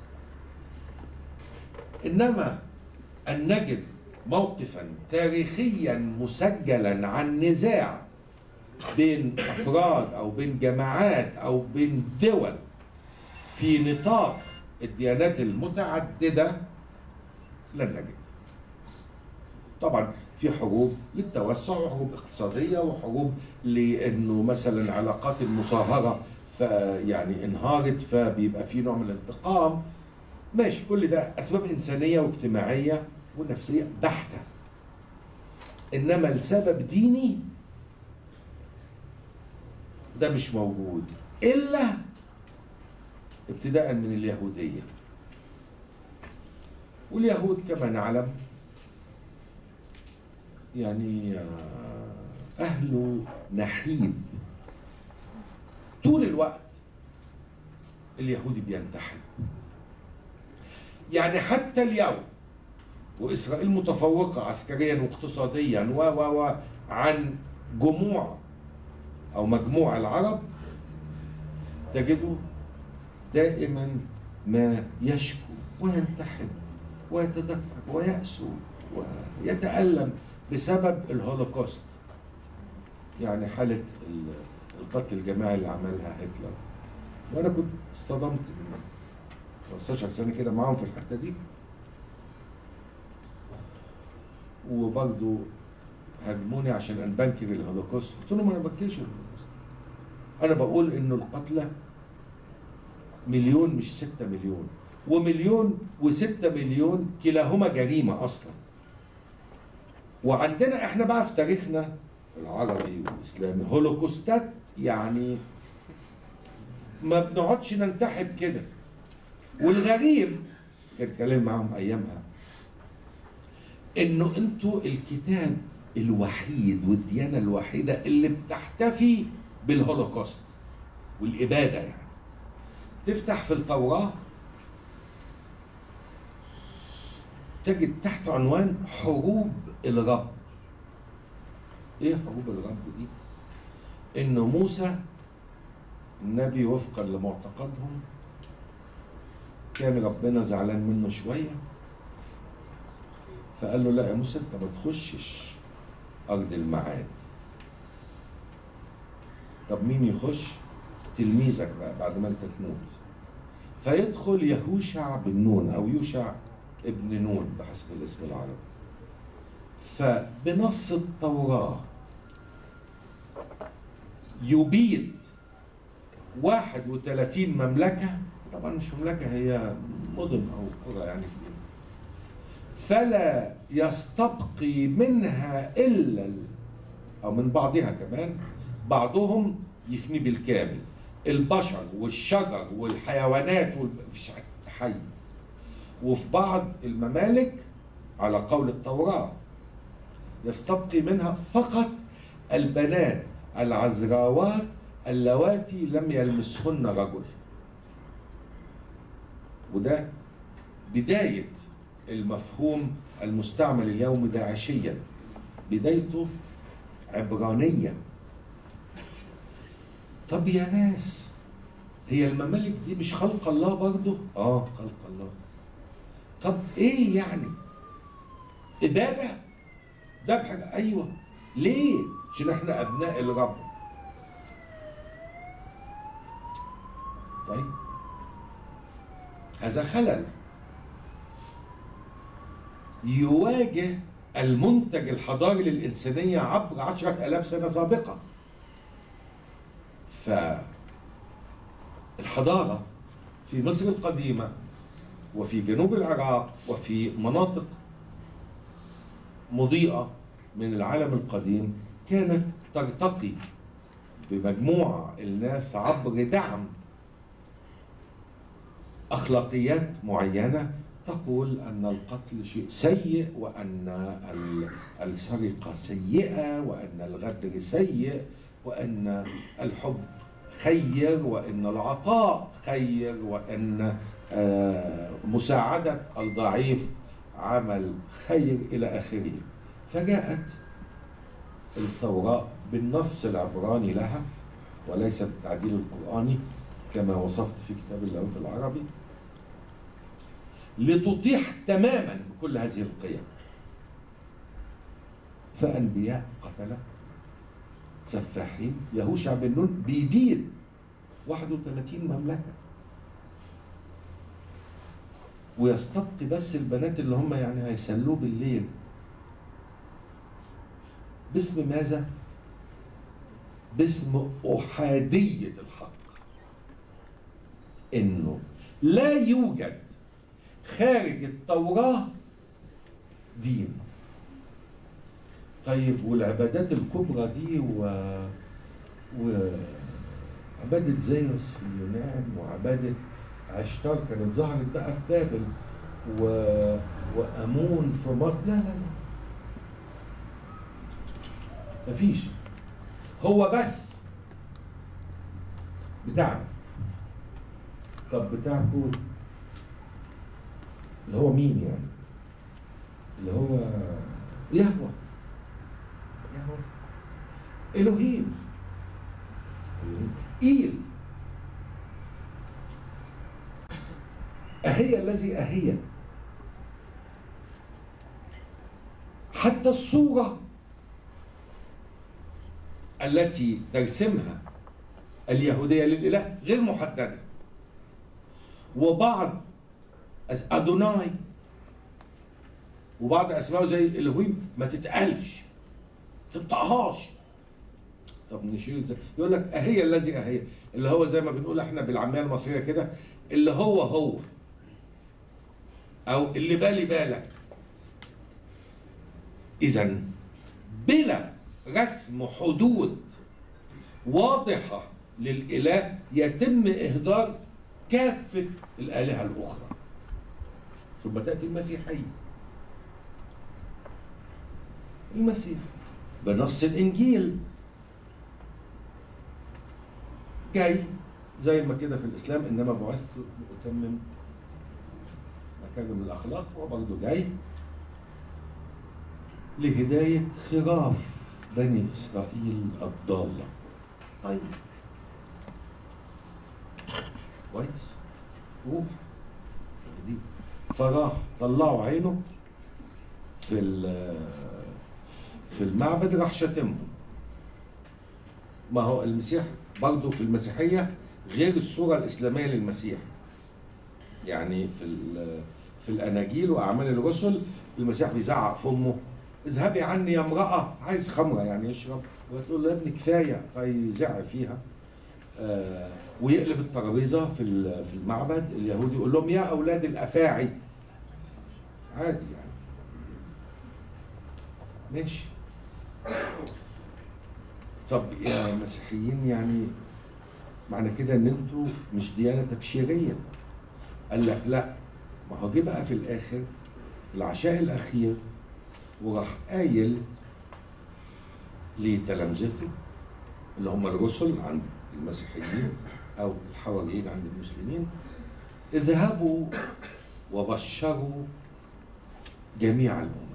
ايه؟ انما ان نجد موقفا تاريخيا مسجلا عن نزاع بين افراد او بين جماعات او بين دول في نطاق الديانات المتعددة لن نجد طبعا في حروب للتوسع وحروب اقتصادية وحروب لأنه مثلا علاقات المصاهرة فيعني انهارت فبيبقى في نوع من الانتقام ماشي كل ده أسباب إنسانية واجتماعية ونفسية بحتة إنما السبب ديني ده مش موجود إلا ابتداء من اليهودية واليهود كما نعلم يعني آه، أهل نحيب طول الوقت اليهودي بينتحب يعني حتى اليوم وإسرائيل متفوقة عسكريا واقتصاديا و و و عن جموع او مجموع العرب تجده دائما ما يشكو وينتحب ويتذكر ويأسو ويتألم بسبب الهولوكوست يعني حالة ال- القتل الجماعي اللي عملها هتلر وأنا كنت اصطدمت من 15 سنة كده معاهم في الحتة دي وبرضه هاجموني عشان أن بنكر الهولوكوست قلت لهم أنا ما بنكرش الهولوكوست أنا بقول إنه القتلى مليون مش ستة مليون ومليون وستة مليون كلاهما جريمة أصلا وعندنا احنا بقى في تاريخنا العربي والإسلامي هولوكوستات يعني ما بنقعدش ننتحب كده والغريب كان كلام معاهم أيامها إنه أنتوا الكتاب الوحيد والديانة الوحيدة اللي بتحتفي بالهولوكوست والإبادة يعني تفتح في التوراة تجد تحت عنوان حروب الرب ايه حروب الرب دي ان موسى النبي وفقا لمعتقدهم كان ربنا زعلان منه شويه فقال له لا يا موسى انت ما تخشش ارض الميعاد طب مين يخش تلميذك بقى بعد ما انت تموت فيدخل يهوشع بن نون او يوشع ابن نون بحسب الاسم العربي فبنص التوراة يبيد 31 مملكة طبعا مش مملكة هي مدن أو قرى يعني كتير. فلا يستبقي منها إلا ال- أو من بعضها كمان بعضهم يفني بالكامل البشر والشجر والحيوانات وال- مفيش حي وفي بعض الممالك على قول التوراة يستبقي منها فقط البنات العذراوات اللواتي لم يلمسهن رجل وده بداية المفهوم المستعمل اليوم داعشيا بدايته عبرانية طب يا ناس هي الممالك دي مش خلق الله برضه؟ اه خلق الله طب ايه يعني؟ إبادة؟ ذبح أيوه ليه؟ عشان احنا أبناء الرب طيب هذا خلل يواجه المنتج الحضاري للإنسانية عبر عشرة ألاف سنة سابقة فالحضارة في مصر القديمة وفي جنوب العراق وفي مناطق مضيئة من العالم القديم كانت ترتقي بمجموعة الناس عبر دعم أخلاقيات معينة تقول أن القتل شيء سيء وأن ال- السرقة سيئة وأن الغدر سيء وأن الحب خير وأن العطاء خير وأن آه، مساعدة الضعيف عمل خير إلى آخره فجاءت التوراة بالنص العبراني لها وليس بالتعديل القرآني كما وصفت في كتاب اللاهوت العربي لتطيح تماما بكل هذه القيم فأنبياء قتلة سفاحين يهوشع بن نون بيبيد 31 مملكة ويستبقي بس البنات اللي هم يعني هيسلوه بالليل باسم ماذا؟ باسم أحادية الحق إنه لا يوجد خارج التوراة دين طيب والعبادات الكبرى دي و... وعبادة زيوس في اليونان وعبادة عشتار كانت ظهرت بقى في بابل و... وأمون في مصر لا لا لا مفيش هو بس بتاعنا طب بتاعكم اللي هو مين يعني اللي هو يهوه يهوه الوهيم إيل أهي الذي أهي حتى الصورة التي ترسمها اليهودية للإله غير محددة وبعض أدوناي وبعض أسمائه زي الهويم ما تتقالش تنطقهاش طب نشيل ازاي؟ يقول لك أهي الذي أهي اللي هو زي ما بنقول احنا بالعامية المصرية كده اللي هو هو أو اللي بالي بالك إذا بلا رسم حدود واضحة للإله يتم إهدار كافة الآلهة الأخرى ثم تأتي المسيحية المسيح بنص الإنجيل جاي زي ما كده في الإسلام إنما بعثت لأتمم مكارم الأخلاق وبرضه جاي لهداية خراف بني إسرائيل الضالة طيب كويس روح دي فراح طلعوا عينه في ال- في المعبد راح شتمهم ما هو المسيح برضه في المسيحية غير الصورة الإسلامية للمسيح يعني في ال- في الأناجيل وأعمال الرسل المسيح بيزعق في أمه اذهبي عني يا امرأة عايز خمرة يعني يشرب وتقول له يا ابني كفاية فيزع فيها آه ويقلب الترابيزة في ال- في المعبد اليهودي يقول لهم يا أولاد الأفاعي عادي يعني ماشي طب يا مسيحيين يعني معنى كده ان انتوا مش ديانه تبشيريه قال لك لا ما هو جه بقى في الاخر العشاء الاخير وراح قايل لتلامذته اللي هم الرسل عند المسيحيين او الحواريين عند المسلمين اذهبوا وبشروا جميع الامم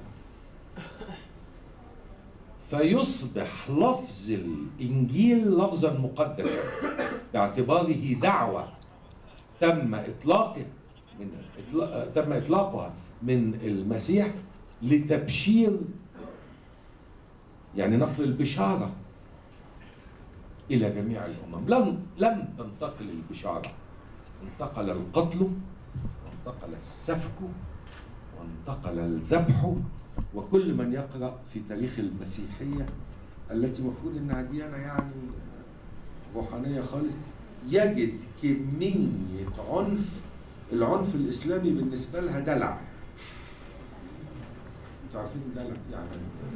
فيصبح لفظ الانجيل لفظا مقدسا باعتباره دعوه تم اطلاقه من إطلاق تم اطلاقها من المسيح لتبشير يعني نقل البشاره الى جميع الامم لم لم تنتقل البشاره انتقل القتل وانتقل السفك وانتقل الذبح وكل من يقرا في تاريخ المسيحيه التي المفروض انها ديانه يعني روحانيه خالص يجد كميه عنف العنف الاسلامي بالنسبه لها دلع انتوا عارفين دلع يعني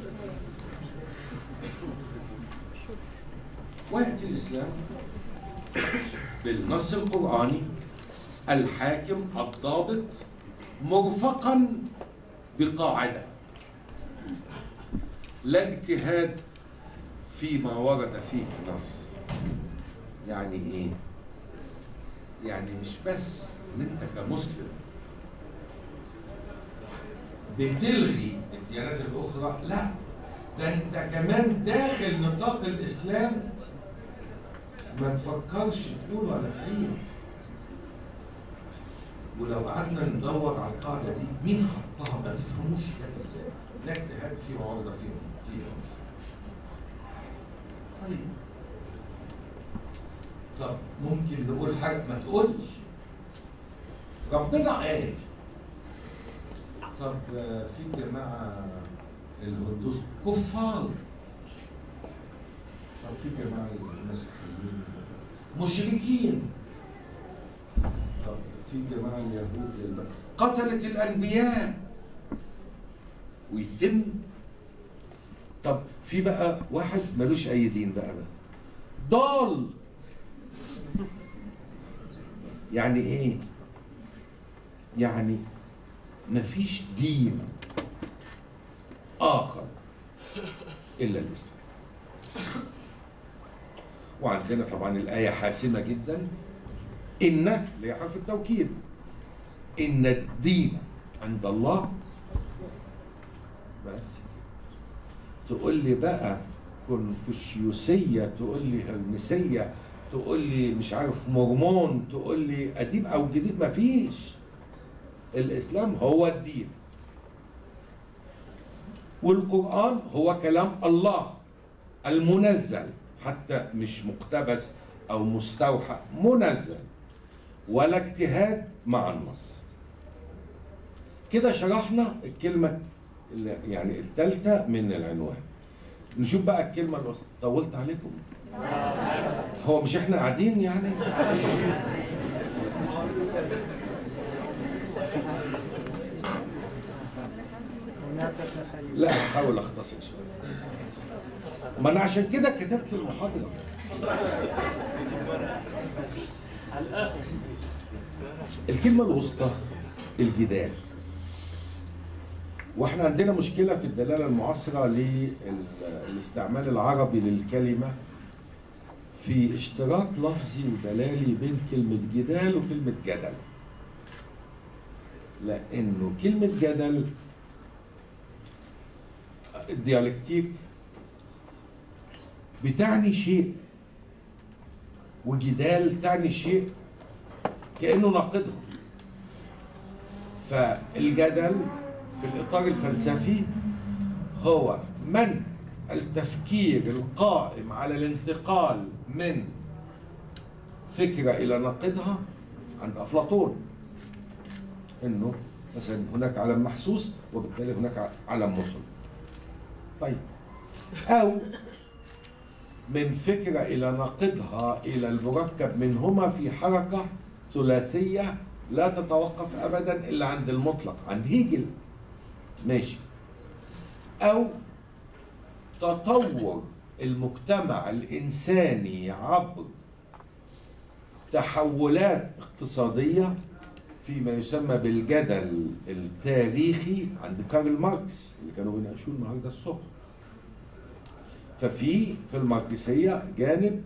وياتي الاسلام بالنص القراني الحاكم الضابط مرفقا بقاعده لا اجتهاد فيما ورد فيه النص يعني ايه يعني مش بس ان انت كمسلم بتلغي الديانات الاخرى لا ده انت كمان داخل نطاق الاسلام ما تفكرش تقول ولا تعيد ولو قعدنا ندور على القاعده دي مين حطها ما تفهموش جت ازاي لا اجتهاد فيما ورد فيه فيه نص طيب طب ممكن نقول حاجه ما تقولش ربنا قال طب آه، في جماعه الهندوس كفار طب في جماعه المسيحيين مشركين طب في جماعه اليهود الب- قتلت الانبياء ويتم طب في بقى واحد ملوش اي دين بقى بقى ضال يعني ايه يعني مفيش دين اخر الا الاسلام وعندنا طبعا الايه حاسمه جدا ان اللي هي حرف التوكيد ان الدين عند الله بس تقول لي بقى كونفوشيوسيه تقول لي هرمسيه تقول لي مش عارف مرمون تقول لي قديم او جديد مفيش الاسلام هو الدين والقران هو كلام الله المنزل حتى مش مقتبس او مستوحى منزل ولا اجتهاد مع النص كده شرحنا الكلمه اللي- يعني الثالثه من العنوان نشوف بقى الكلمه الوسطى طولت عليكم هو مش احنا قاعدين يعني لا هحاول اختصر شويه ما انا عشان كده كتبت المحاضره الكلمه الوسطى الجدال واحنا عندنا مشكله في الدلاله المعاصره للاستعمال العربي للكلمه في اشتراك لفظي ودلالي بين كلمه جدال وكلمه جدل لانه كلمه جدل الديالكتيك بتعني شيء وجدال تعني شيء كانه ناقضه فالجدل في الاطار الفلسفي هو من التفكير القائم على الانتقال من فكره الى ناقضها عند افلاطون انه مثلا هناك علم محسوس وبالتالي هناك علم مصل طيب او من فكره الى ناقضها الى المركب منهما في حركه ثلاثيه لا تتوقف ابدا الا عند المطلق عند هيجل ماشي او تطور المجتمع الانساني عبر تحولات اقتصاديه فيما يسمى بالجدل التاريخي عند كارل ماركس اللي كانوا بيناقشوه النهارده الصبح ففي في الماركسيه جانب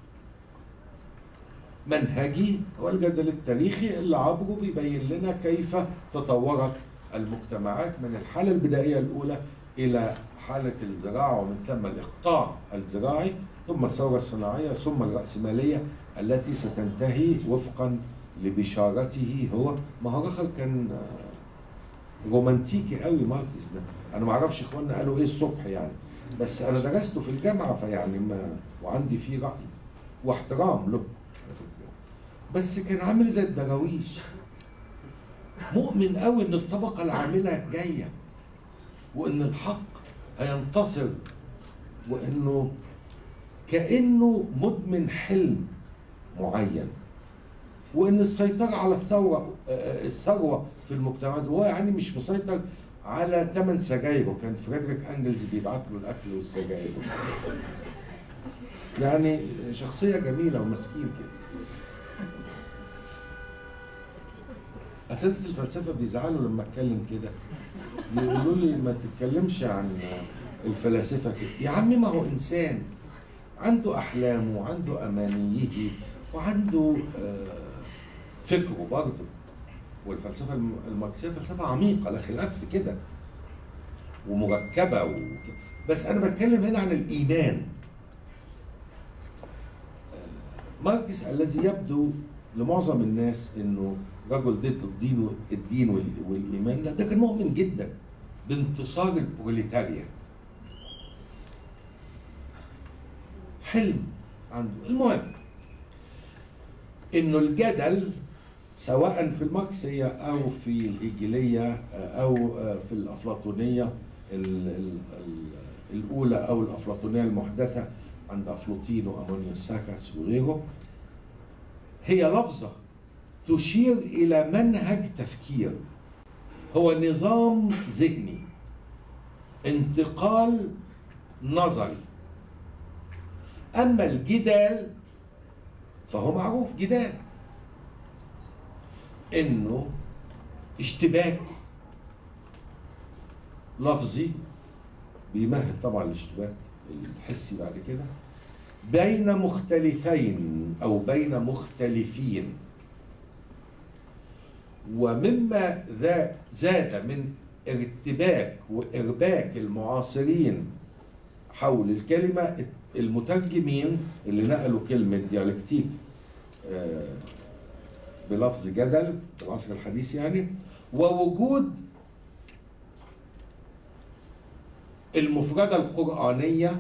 منهجي هو الجدل التاريخي اللي عبره بيبين لنا كيف تطورت المجتمعات من الحاله البدائيه الاولى الى حاله الزراعه ومن ثم الاقطاع الزراعي ثم الثوره الصناعيه ثم الراسماليه التي ستنتهي وفقا لبشارته هو ما هو رخر كان آه، رومانتيكي قوي ماركس ده انا ما اعرفش اخواننا قالوا ايه الصبح يعني بس انا درسته في الجامعه فيعني ما وعندي فيه راي واحترام له على فكرة. بس كان عامل زي الدراويش مؤمن قوي ان الطبقه العامله جايه وان الحق هينتصر وانه كانه مدمن حلم معين وان السيطره على الثوره آه، الثروه في المجتمعات هو يعني مش مسيطر على ثمن سجايره كان فريدريك انجلز بيبعت له الاكل والسجاير يعني شخصيه جميله ومسكين كده اساتذه الفلسفه بيزعلوا لما اتكلم كده يقولوا لي ما تتكلمش عن الفلاسفه كده يا عمي ما هو انسان عنده احلامه وعنده امانيه وعنده آه، فكره برضه والفلسفه الم- الماركسيه فلسفه عميقه لا خلاف في كده ومركبه و... بس انا بتكلم هنا عن الايمان آه، ماركس الذي يبدو لمعظم الناس انه رجل ضد الدين و- الدين وال- والايمان لا ده كان مؤمن جدا بانتصار البروليتاريا حلم عنده المهم انه الجدل سواء في الماركسيه او في الهيجليه او في الافلاطونيه ال- ال- ال- الاولى او الافلاطونيه المحدثه عند افلاطين وامونيوس ساكاس وغيره هي لفظه تشير الى منهج تفكير هو نظام ذهني انتقال نظري اما الجدال فهو معروف جدال انه اشتباك لفظي بيمهد طبعا الاشتباك الحسي بعد كده بين مختلفين او بين مختلفين ومما ذا زاد من ارتباك وارباك المعاصرين حول الكلمة المترجمين اللي نقلوا كلمة ديالكتيك آه، بلفظ جدل في العصر الحديث يعني ووجود المفردة القرآنية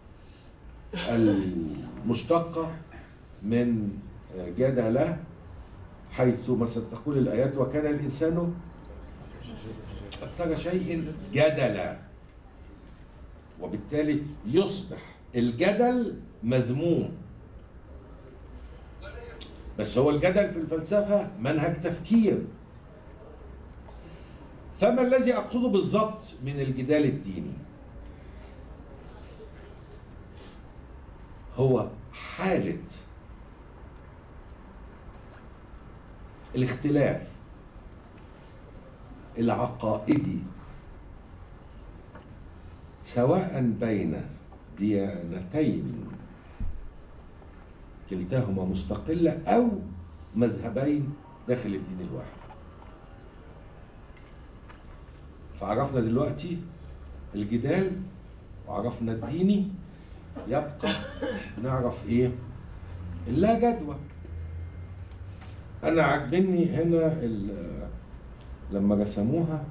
المشتقة من جدل حيث مثلا تقول الآيات وكان الإنسان أكثر شيء جدلا وبالتالي يصبح الجدل مذموم بس هو الجدل في الفلسفة منهج تفكير فما الذي أقصده بالضبط من الجدال الديني هو حالة الاختلاف العقائدي سواء بين ديانتين كلتاهما مستقلة أو مذهبين داخل الدين الواحد فعرفنا دلوقتي الجدال وعرفنا الديني يبقى نعرف ايه اللا جدوى انا عجبني هنا ال- لما رسموها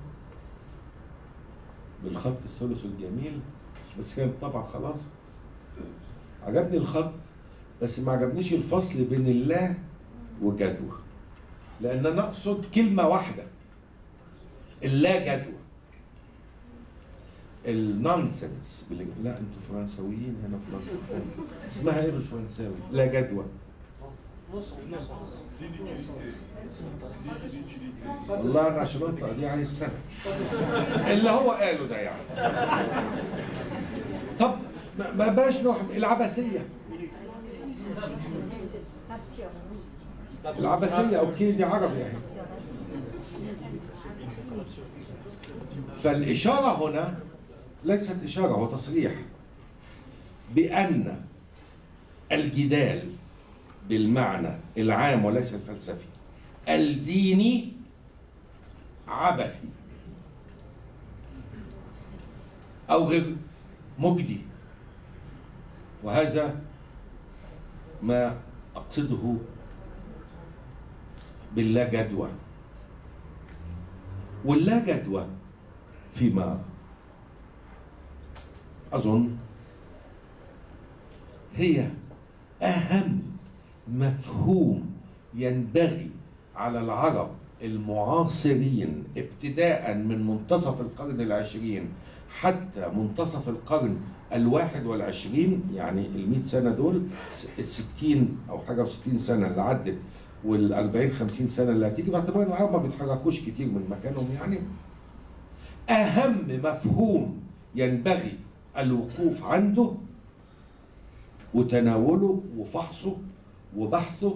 بالخط الثلث الجميل بس كانت طبعا خلاص عجبني الخط بس ما عجبنيش الفصل بين الله وجدوى لان انا اقصد كلمه واحده اللا جدوى النونسنس بال... لا انتوا فرنساويين هنا في فرنسا اسمها ايه بالفرنساوي؟ لا جدوى والله انا عشان انطق دي عايز سنه اللي هو قاله ده يعني طب ما ما باش نروح العبثيه العبثيه اوكي دي عربي يعني فالإشارة هنا ليست إشارة هو تصريح بأن الجدال بالمعنى العام وليس الفلسفي الديني عبثي أو غير مجدي وهذا ما أقصده باللا جدوى واللا جدوى فيما أظن هي أهم مفهوم ينبغي على العرب المعاصرين ابتداء من منتصف القرن العشرين حتى منتصف القرن الواحد والعشرين يعني المئة سنة دول الستين أو حاجة وستين سنة اللي عدت والأربعين خمسين سنة اللي هتيجي باعتبار إن العرب ما بيتحركوش كتير من مكانهم يعني أهم مفهوم ينبغي الوقوف عنده وتناوله وفحصه وبحثه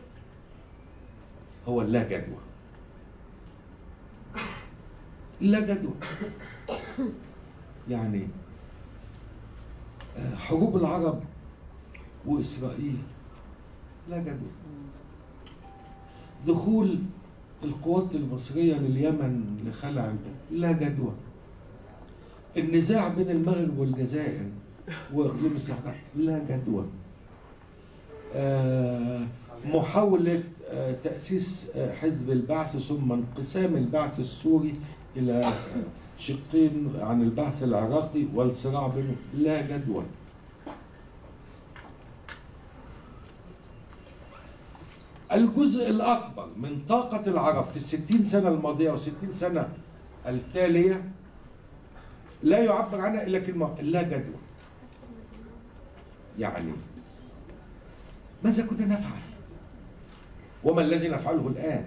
هو اللا جدوى لا جدوى يعني آه، حروب العرب وإسرائيل لا جدوى دخول القوات المصرية لليمن لخلع الب- لا جدوى النزاع بين المغرب والجزائر واقليم الصحراء لا جدوى آه، محاولة آه، تأسيس آه، حزب البعث ثم انقسام البعث السوري إلى آه، شقين عن البعث العراقي والصراع بينهم لا جدوى الجزء الأكبر من طاقة العرب في الستين سنة الماضية والستين سنة التالية لا يعبر عنها إلا كلمة لا جدوى يعني ماذا كنا نفعل وما الذي نفعله الآن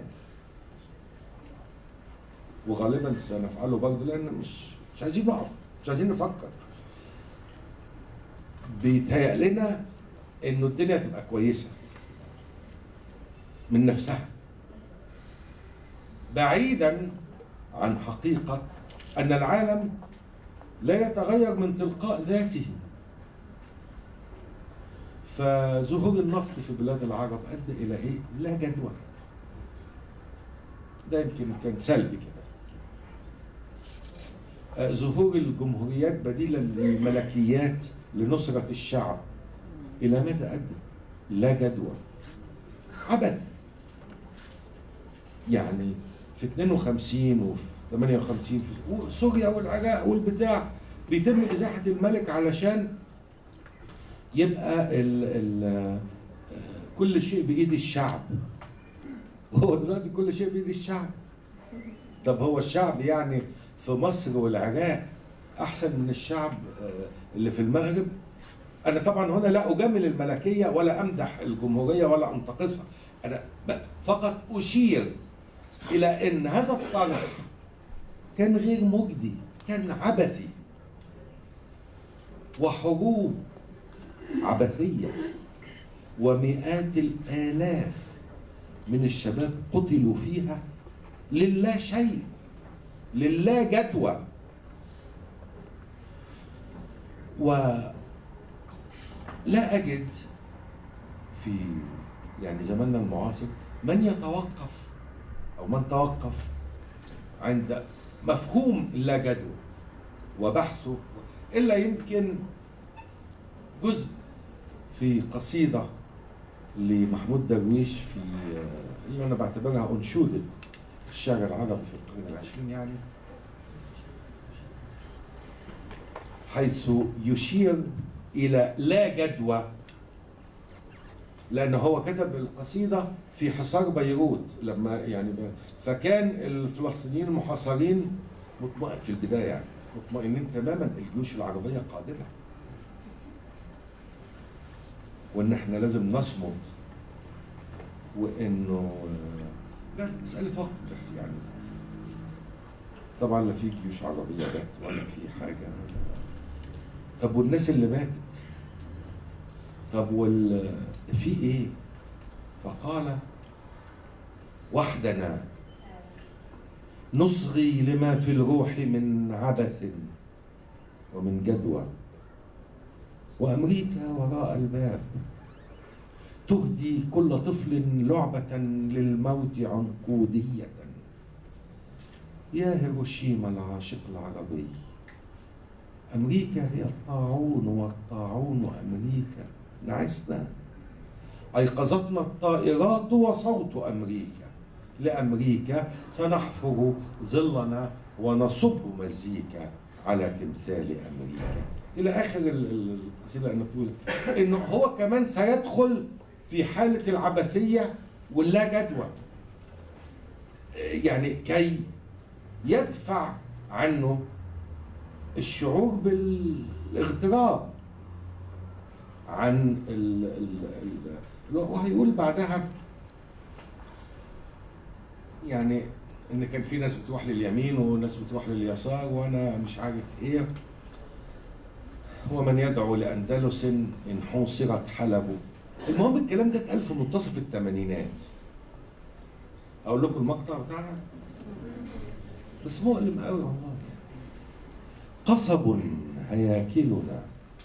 وغالبا سنفعله برضه لأن مش مش عايزين نقف مش عايزين نفكر بيتهيأ لنا إنه الدنيا تبقى كويسة من نفسها بعيدا عن حقيقة أن العالم لا يتغير من تلقاء ذاته فظهور النفط في بلاد العرب أدى إلى إيه؟ لا جدوى ده يمكن كان سلبي كده آه، ظهور الجمهوريات بديلا للملكيات لنصرة الشعب إلى ماذا أدى؟ لا جدوى عبث يعني في 52 وفي 58 في سوريا والعراق والبتاع بيتم ازاحه الملك علشان يبقى ال ال كل شيء بايد الشعب هو دلوقتي كل شيء بايد الشعب طب هو الشعب يعني في مصر والعراق احسن من الشعب آه، اللي في المغرب انا طبعا هنا لا اجامل الملكيه ولا امدح الجمهوريه ولا انتقصها انا ب- فقط اشير الى ان هذا الطرح كان غير مجدي كان عبثي وحروب عبثيه ومئات الالاف من الشباب قتلوا فيها لله شيء لله جدوى ولا أجد في يعني زماننا المعاصر من يتوقف أو من توقف عند مفهوم اللا جدوى وبحثه إلا يمكن جزء في قصيدة لمحمود درويش في اللي أنا بعتبرها أنشودة الشعر العربي في القرن العشرين يعني حيث يشير إلى لا جدوى لأن هو كتب القصيدة في حصار بيروت لما يعني ب- فكان الفلسطينيين المحاصرين مطمئن في البداية يعني مطمئنين تماما الجيوش العربية قادمة وإن إحنا لازم نصمد وإنه لا مسألة وقت بس يعني طبعا لا في جيوش عربية جت ولا في حاجة طب والناس اللي ماتت طب وال في ايه فقال وحدنا نصغي لما في الروح من عبث ومن جدوى وامريكا وراء الباب تهدي كل طفل لعبة للموت عنقودية يا هيروشيما العاشق العربي أمريكا هي الطاعون والطاعون أمريكا نعسنا أيقظتنا الطائرات وصوت أمريكا لأمريكا سنحفر ظلنا ونصب مزيكا على تمثال أمريكا إلى آخر ال- ال- القصيدة أن تقول إنه هو كمان سيدخل في حالة العبثية واللا جدوى يعني كي يدفع عنه الشعور بالاغتراب عن ال ال ال وهيقول بعدها يعني ان كان في ناس بتروح لليمين وناس بتروح لليسار وانا مش عارف ايه ومن يدعو لاندلس ان حوصرت حلبه المهم الكلام ده اتقال في منتصف الثمانينات اقول لكم المقطع بتاعها بس مؤلم قوي والله قصب هياكلنا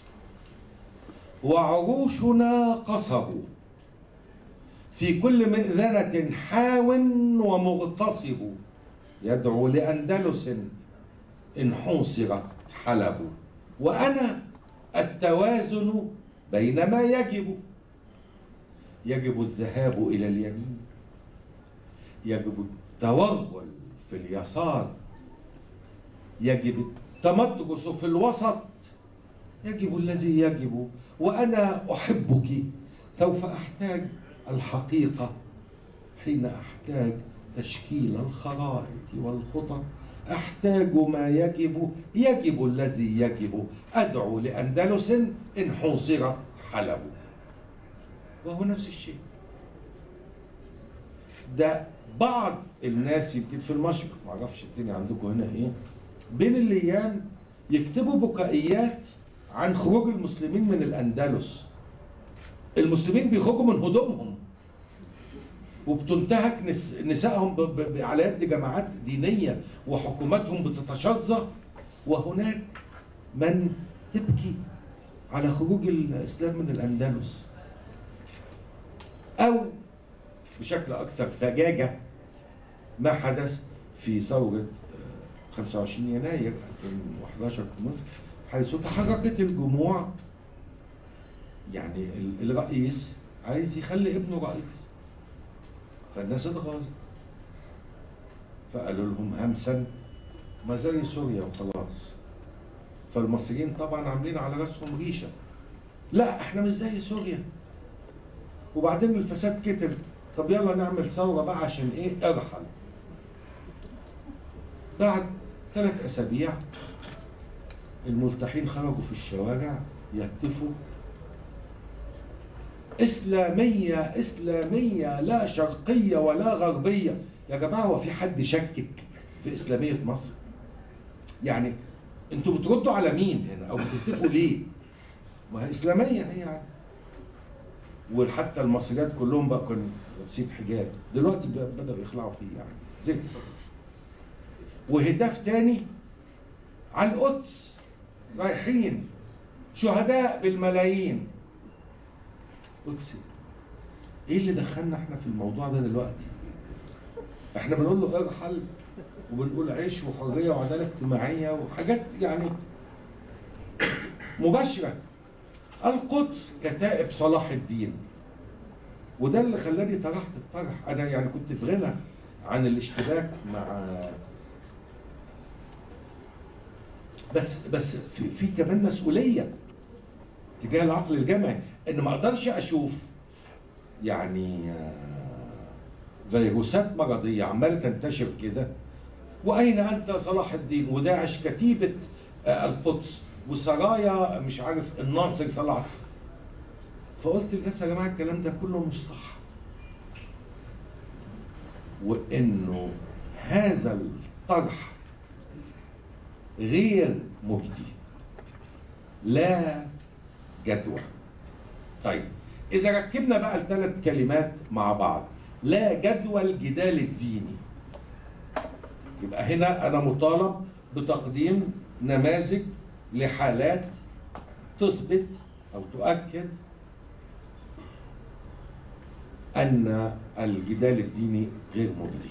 وعروشنا قصب في كل مئذنة حاو ومغتصب يدعو لأندلس إن حوصرت حلب وأنا التوازن بين ما يجب يجب الذهاب إلى اليمين يجب التوغل في اليسار يجب التمدرس في الوسط يجب الذي يجب وأنا أحبك سوف أحتاج الحقيقة حين أحتاج تشكيل الخرائط والخطط أحتاج ما يجب يجب الذي يجب أدعو لأندلس إن حوصرت حلب وهو نفس الشيء ده بعض الناس يمكن في المشرق معرفش الدنيا عندكم هنا ايه بين الايام يكتبوا بكائيات عن خروج المسلمين من الاندلس المسلمين بيخرجوا من هدومهم وبتنتهك نس... نسائهم ب... ب... ب... على يد جماعات دينيه وحكوماتهم بتتشظى وهناك من تبكي على خروج الاسلام من الاندلس او بشكل اكثر فجاجه ما حدث في ثوره 25 يناير 2011 في مصر حيث تحركت الجموع يعني ال- الرئيس عايز يخلي ابنه رئيس فالناس اتغاظت فقالوا لهم همسا ما زي سوريا وخلاص فالمصريين طبعا عاملين على راسهم ريشه لا احنا مش زي سوريا وبعدين الفساد كتر طب يلا نعمل ثوره بقى عشان ايه ارحل بعد ثلاث اسابيع الملتحين خرجوا في الشوارع يهتفوا إسلامية إسلامية لا شرقية ولا غربية يا جماعة هو في حد شكك في إسلامية مصر يعني أنتوا بتردوا على مين هنا أو بتتفقوا ليه ما هي إسلامية هي يعني وحتى المصريات كلهم بقى كانوا لابسين حجاب دلوقتي ب- بدأوا يخلعوا فيه يعني زي وهتاف تاني على القدس رايحين شهداء بالملايين قدسي ايه اللي دخلنا احنا في الموضوع ده دلوقتي احنا بنقول له ارحل وبنقول عيش وحريه وعداله اجتماعيه وحاجات يعني مباشره القدس كتائب صلاح الدين وده اللي خلاني طرحت الطرح انا يعني كنت في غنى عن الاشتباك مع بس بس في, في كمان مسؤوليه تجاه العقل الجمعي ان ما اقدرش اشوف يعني آه، فيروسات مرضيه عماله تنتشر كده واين انت صلاح الدين وداعش كتيبه آه، القدس وسرايا مش عارف الناصر صلاح فقلت للناس يا جماعه الكلام ده كله مش صح وانه هذا الطرح غير مجدي لا جدوى طيب اذا ركبنا بقى الثلاث كلمات مع بعض لا جدوى الجدال الديني يبقى هنا انا مطالب بتقديم نماذج لحالات تثبت او تؤكد ان الجدال الديني غير مجدي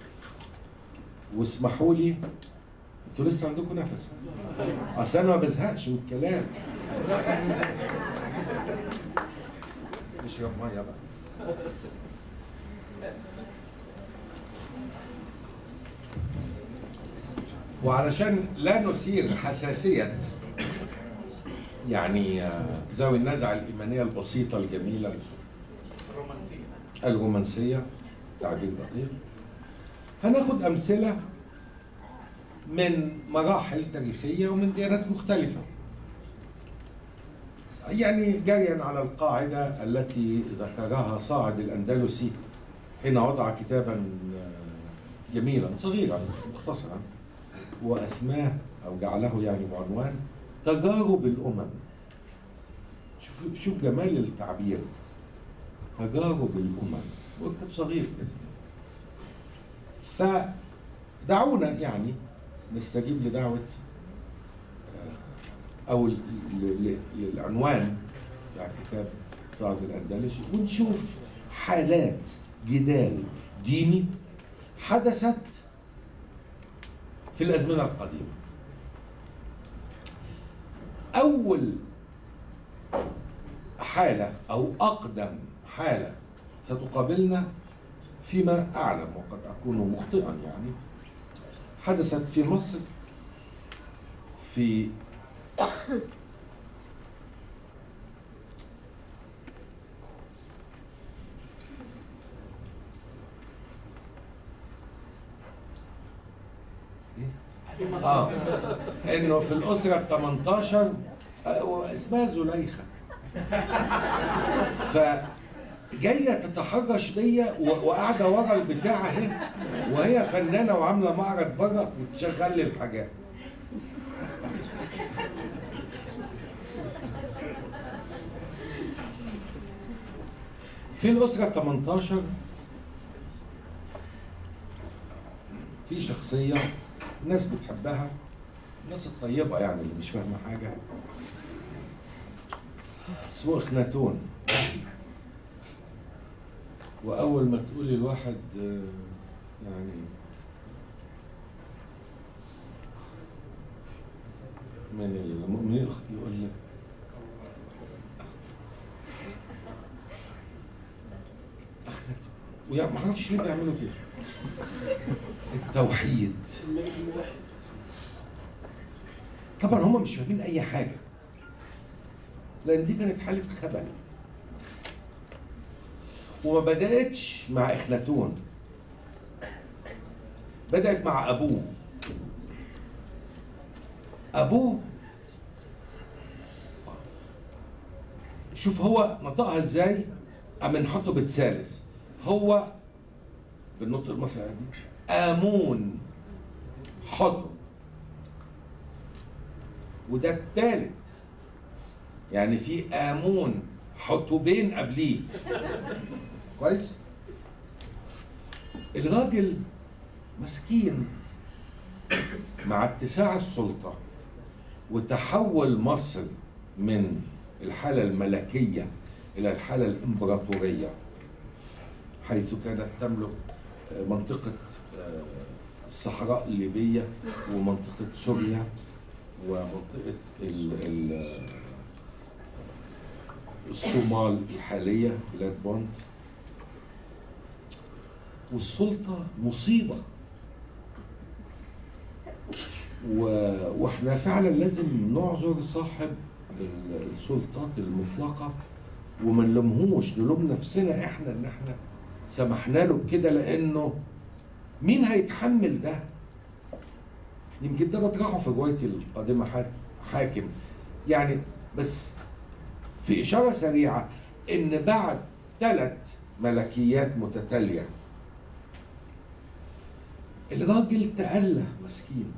واسمحوا لي انتوا لسه عندكم نفس اصل انا ما بزهقش من الكلام اشرب ميه بقى وعلشان لا نثير حساسية يعني آه، ذوي النزعة الإيمانية البسيطة الجميلة رومانسية الرومانسية تعبير دقيق هناخد أمثلة من مراحل تاريخية ومن ديانات مختلفة يعني جريا على القاعدة التي ذكرها صاعد الأندلسي حين وضع كتابا آه، جميلا صغيرا مختصرا وأسماه أو جعله يعني بعنوان تجارب الأمم شوف شوف جمال التعبير تجارب الأمم وكتاب صغير كده فدعونا يعني نستجيب لدعوة آه، أو ل- ل- ل- للعنوان بتاع كتاب صعد الأندلسي ونشوف حالات جدال ديني حدثت في الأزمنة القديمة أول حالة أو أقدم حالة ستقابلنا فيما أعلم وقد أكون مخطئا يعني حدثت في مصر في اه انه في الاسره ال 18 آه، اسمها زليخه ف جايه تتحرش بيا و- وقاعده ورا البتاع اهي وهي فنانه وعامله معرض بره وتشغل لي الحاجات في الاسره 18 في شخصيه ناس بتحبها الناس الطيبه يعني اللي مش فاهمه حاجه اسمه اخناتون واول ما تقولي الواحد آه، يعني من المؤمنين يقول لك أخنته ويا ما اعرفش ليه بيعملوا كده التوحيد طبعا هم مش فاهمين اي حاجه لان دي كانت حاله خبل وما بداتش مع اخناتون بدات مع ابوه ابوه شوف هو نطقها ازاي اما نحطه بالثالث هو بالنطق المصري دي امون حطه وده الثالث يعني في امون حطوبين قبليه كويس الراجل مسكين مع اتساع السلطة وتحول مصر من الحالة الملكية إلى الحالة الإمبراطورية حيث كانت تملك منطقة الصحراء الليبية ومنطقة سوريا ومنطقة ال ال الصومال الحالية بلاد بونت والسلطة مصيبة و... واحنا فعلا لازم نعذر صاحب ال- السلطات المطلقة وما نلومهوش نلوم نفسنا احنا ان احنا سمحنا له بكده لانه مين هيتحمل ده؟ يمكن ده بطرحه في روايتي القادمة حا- حاكم يعني بس في إشارة سريعة إن بعد ثلاث ملكيات متتالية الراجل تأله مسكين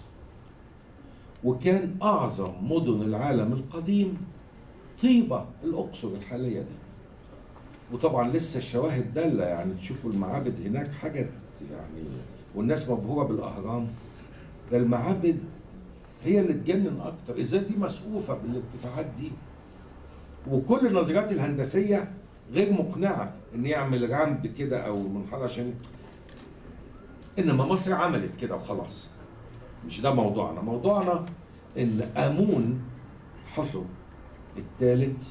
وكان أعظم مدن العالم القديم طيبة الأقصر الحالية دي وطبعا لسه الشواهد دالة يعني تشوفوا المعابد هناك حاجة يعني والناس مبهورة بالأهرام ده المعابد هي اللي تجنن أكتر إزاي دي مسقوفة بالارتفاعات دي وكل النظريات الهندسية غير مقنعة إن يعمل رمد كده أو منحدر عشان إنما مصر عملت كده وخلاص مش ده موضوعنا موضوعنا إن آمون حطب الثالث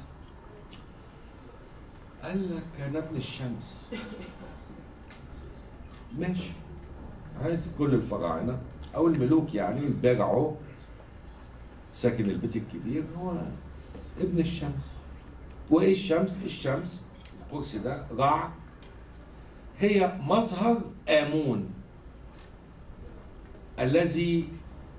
قال لك انا ابن الشمس ماشي عادي كل الفراعنه او الملوك يعني البرعو ساكن البيت الكبير هو ابن الشمس وايه الشمس الشمس الكرسي ده رع هي مظهر امون الذي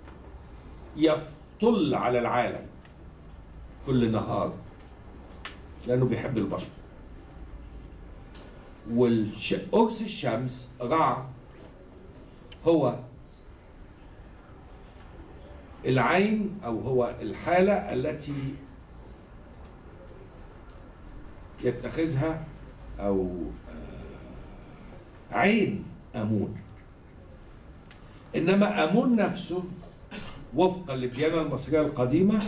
يطل على العالم كل نهار لانه بيحب البشر والقرص الشمس رع هو العين او هو الحاله التي يتخذها او آه، عين امون انما امون نفسه وفقا للديانه المصريه القديمه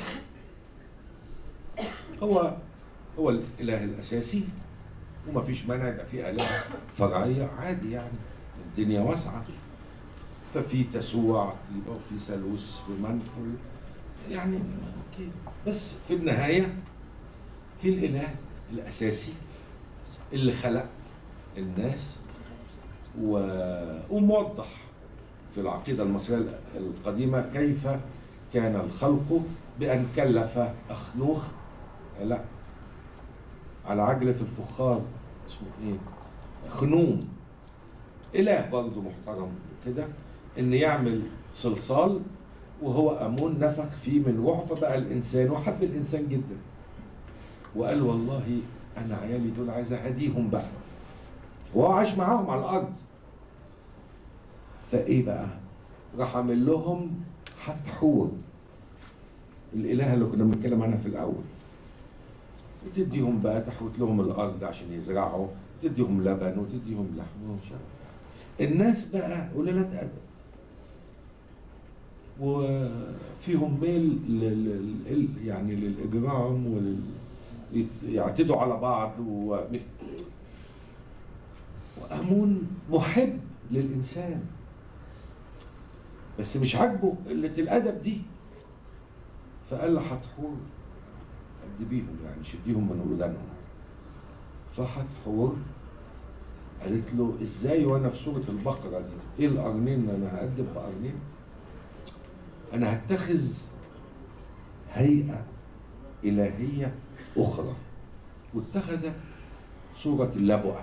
هو هو الاله الاساسي وما فيش مانع يبقى في آلهة فرعية عادي يعني الدنيا واسعة ففي تسوع يبقى وفي ثالوث في منفل يعني اوكي بس في النهاية في الإله الأساسي اللي خلق الناس و... وموضح في العقيدة المصرية القديمة كيف كان الخلق بأن كلف أخنوخ لا على عجلة الفخار اسمه ايه؟ خنوم إله برضه محترم كده إن يعمل صلصال وهو أمون نفخ فيه من روحه فبقى الإنسان وحب الإنسان جدا وقال والله أنا عيالي دول عايز أهديهم بقى وهو عاش معاهم على الأرض فإيه بقى؟ راح عامل لهم حتحور الإله اللي كنا بنتكلم عنها في الأول وتديهم بقى تحوت لهم الارض عشان يزرعوا تديهم لبن وتديهم لحم ومش عارف الناس بقى قلالات ادب وفيهم ميل لل... لل... يعني للاجرام ولل يت- يعتدوا على بعض و... وامون محب للانسان بس مش عاجبه قله الادب دي فقال لحتحور أدبيهم يعني شديهم من ودانهم فحتحور قالت له ازاي وانا في سوره البقره دي ايه القرنين انا هقدم بقرنين انا هتخذ هيئه الهيه اخرى واتخذت صوره اللبؤه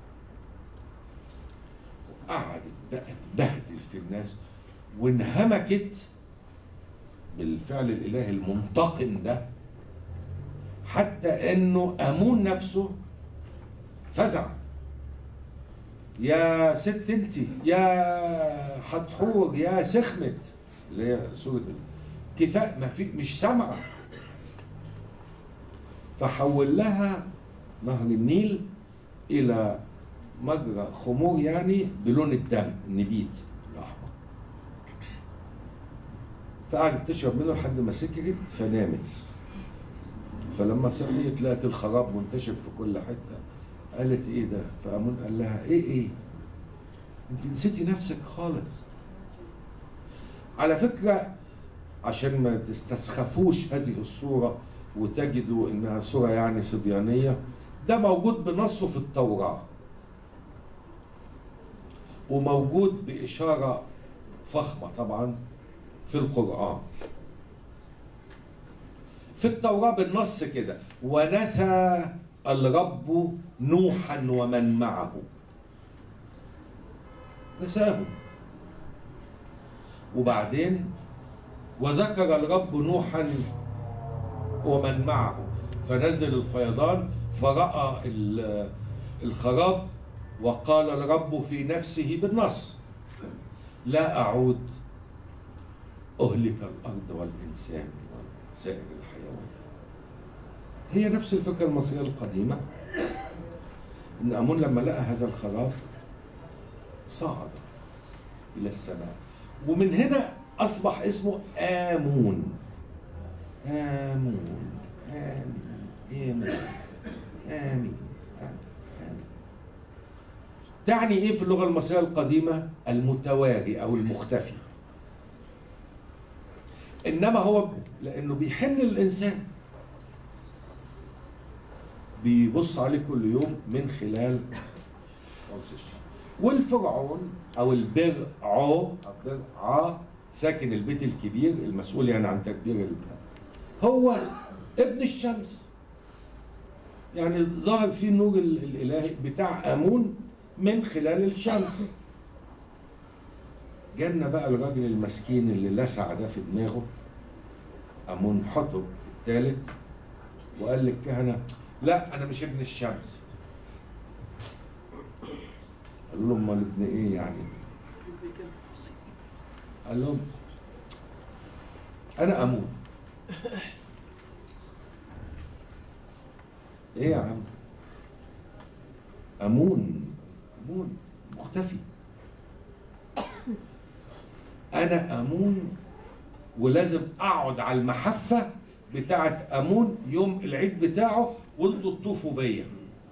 وقعدت بقى تبهدل في الناس وانهمكت بالفعل الالهي المنتقم ده حتى انه امون نفسه فزع يا ست انت يا حتحور يا سخمت اللي هي سورة كفاء ما في مش سامعة فحول لها نهر النيل إلى مجرى خمور يعني بلون الدم النبيت الأحمر فقعدت تشرب منه لحد ما سكرت فنامت فلما صحيت لقت الخراب منتشر في كل حته قالت ايه ده فامون قال لها ايه ايه انت نسيتي نفسك خالص على فكره عشان ما تستسخفوش هذه الصوره وتجدوا انها صوره يعني صبيانيه ده موجود بنصه في التوراه وموجود باشاره فخمه طبعا في القران في التوراه بالنص كده ونسى الرب نوحا ومن معه نساهم وبعدين وذكر الرب نوحا ومن معه فنزل الفيضان فرأى ال- الخراب وقال الرب في نفسه بالنص لا أعود أهلك الأرض والإنسان وسائر الحيوان هي نفس الفكرة المصرية القديمة إن أمون لما لقى هذا الخراب صعد إلى السماء ومن هنا أصبح اسمه آمون آمون آمين آمين آمين آمين تعني إيه في اللغة المصرية القديمة المتواري أو المختفي إنما هو لأنه بيحن الإنسان بيبص عليه كل يوم من خلال قوس الشمس والفرعون او البرعو البرعا ساكن البيت الكبير المسؤول يعني عن تدبير البتاع هو ابن الشمس يعني ظهر فيه النور ال- الالهي بتاع امون من خلال الشمس جالنا بقى الراجل المسكين اللي لسع ده في دماغه امون حطب الثالث وقال للكهنه لا انا مش ابن الشمس قال لهم امال ابن ايه يعني قال لهم انا امون ايه يا عم امون امون مختفي انا امون ولازم اقعد على المحفه بتاعه امون يوم العيد بتاعه وانتوا تطوفوا بيا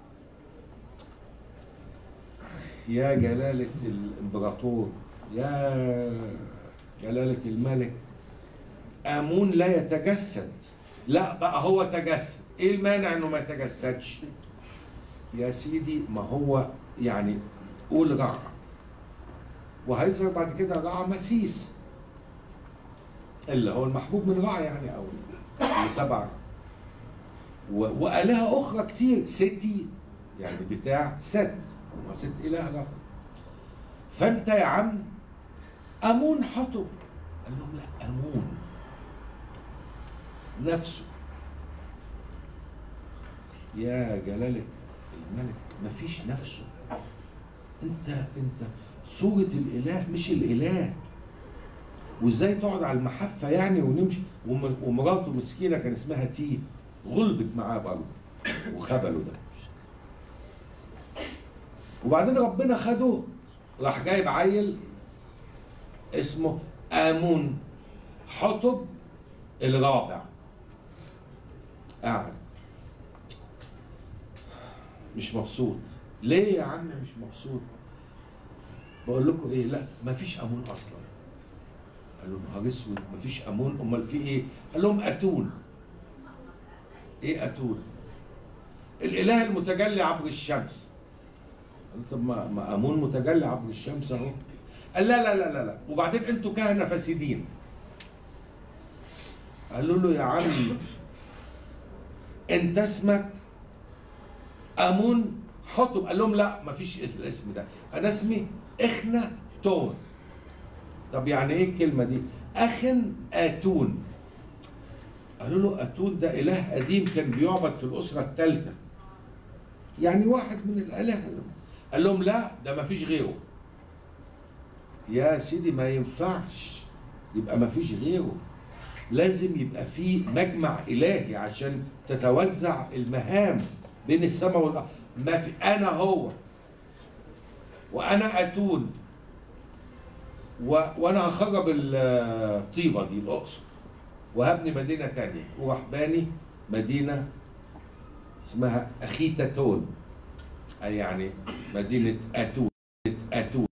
يا جلالة الإمبراطور يا جلالة الملك آمون لا يتجسد لا بقى هو تجسد ايه المانع انه ما يتجسدش يا سيدي ما هو يعني قول رع وهيظهر بعد كده رع مسيس اللي هو المحبوب من رع يعني او اللي تبع و- وآلهة أخرى كتير ستي يعني بتاع ست ما ست إله آخر فأنت يا عم أمون حطب قال لهم لا أمون نفسه يا جلالة الملك مفيش نفسه انت انت صورة الإله مش الإله وازاي تقعد على المحفة يعني ونمشي وم- ومراته مسكينة كان اسمها تي غلبت معاه برضه وخبله ده وبعدين ربنا خده راح جايب عيل اسمه آمون حطب الرابع قاعد مش مبسوط ليه يا عم مش مبسوط بقول لكم ايه لا مفيش امون اصلا قالوا نهار اسود مفيش امون امال في ايه؟ قال لهم اتون ايه اتون؟ الاله المتجلي عبر الشمس قال طب ما, ما امون متجلي عبر الشمس اهو قال لا لا لا لا لا وبعدين انتوا كهنه فاسدين قالوا له يا عم انت اسمك امون حطب قال لهم لا مفيش الاسم ده انا اسمي اخنا تون طب يعني ايه الكلمه دي اخن اتون قالوا له اتون ده اله قديم كان بيعبد في الاسره الثالثه يعني واحد من الالهه قال لهم لا ده مفيش غيره يا سيدي ما ينفعش يبقى مفيش غيره لازم يبقى في مجمع الهي عشان تتوزع المهام بين السماء والارض ما في انا هو وانا اتون و... وانا هخرب الطيبه دي الاقصر وهبني مدينه تانية وراح باني مدينه اسمها اخيتاتون اي يعني مدينه اتون اتون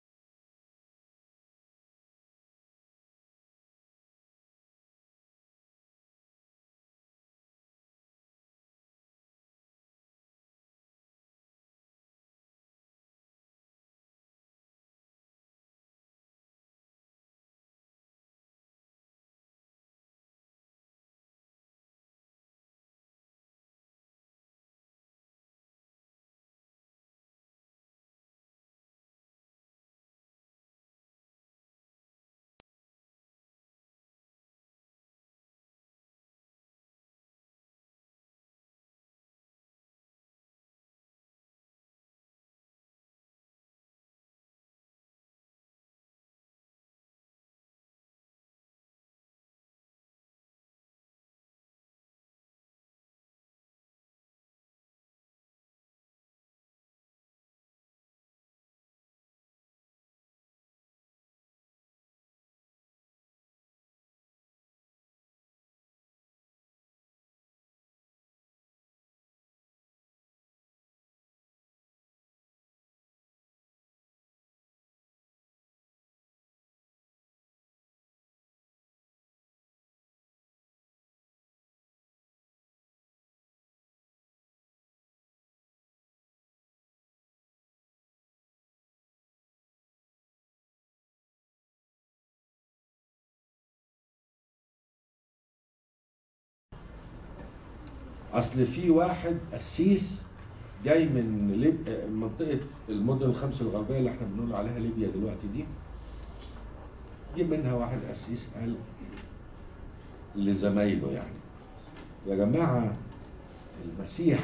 اصل في واحد قسيس جاي من ليب... آه، منطقه المدن الخمس الغربيه اللي احنا بنقول عليها ليبيا دلوقتي دي جه منها واحد قسيس قال لزمايله يعني يا جماعه المسيح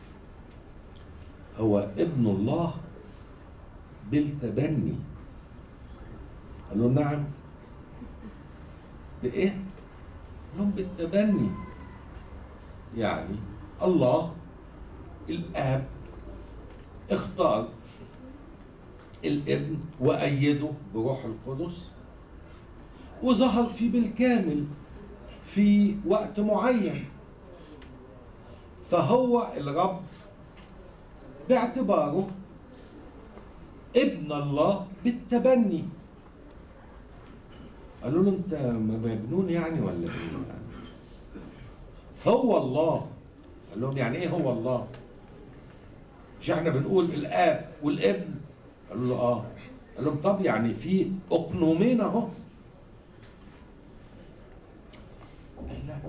هو ابن الله بالتبني قال لهم نعم بايه؟ قال لهم بالتبني يعني الله الاب اختار الابن وايده بروح القدس وظهر فيه بالكامل في وقت معين فهو الرب باعتباره ابن الله بالتبني قالوا له انت مجنون يعني ولا ايه يعني هو الله قال لهم يعني ايه هو الله مش احنا بنقول الاب والابن قالوا له اه قال لهم طب يعني في اقنومين اهو قال لا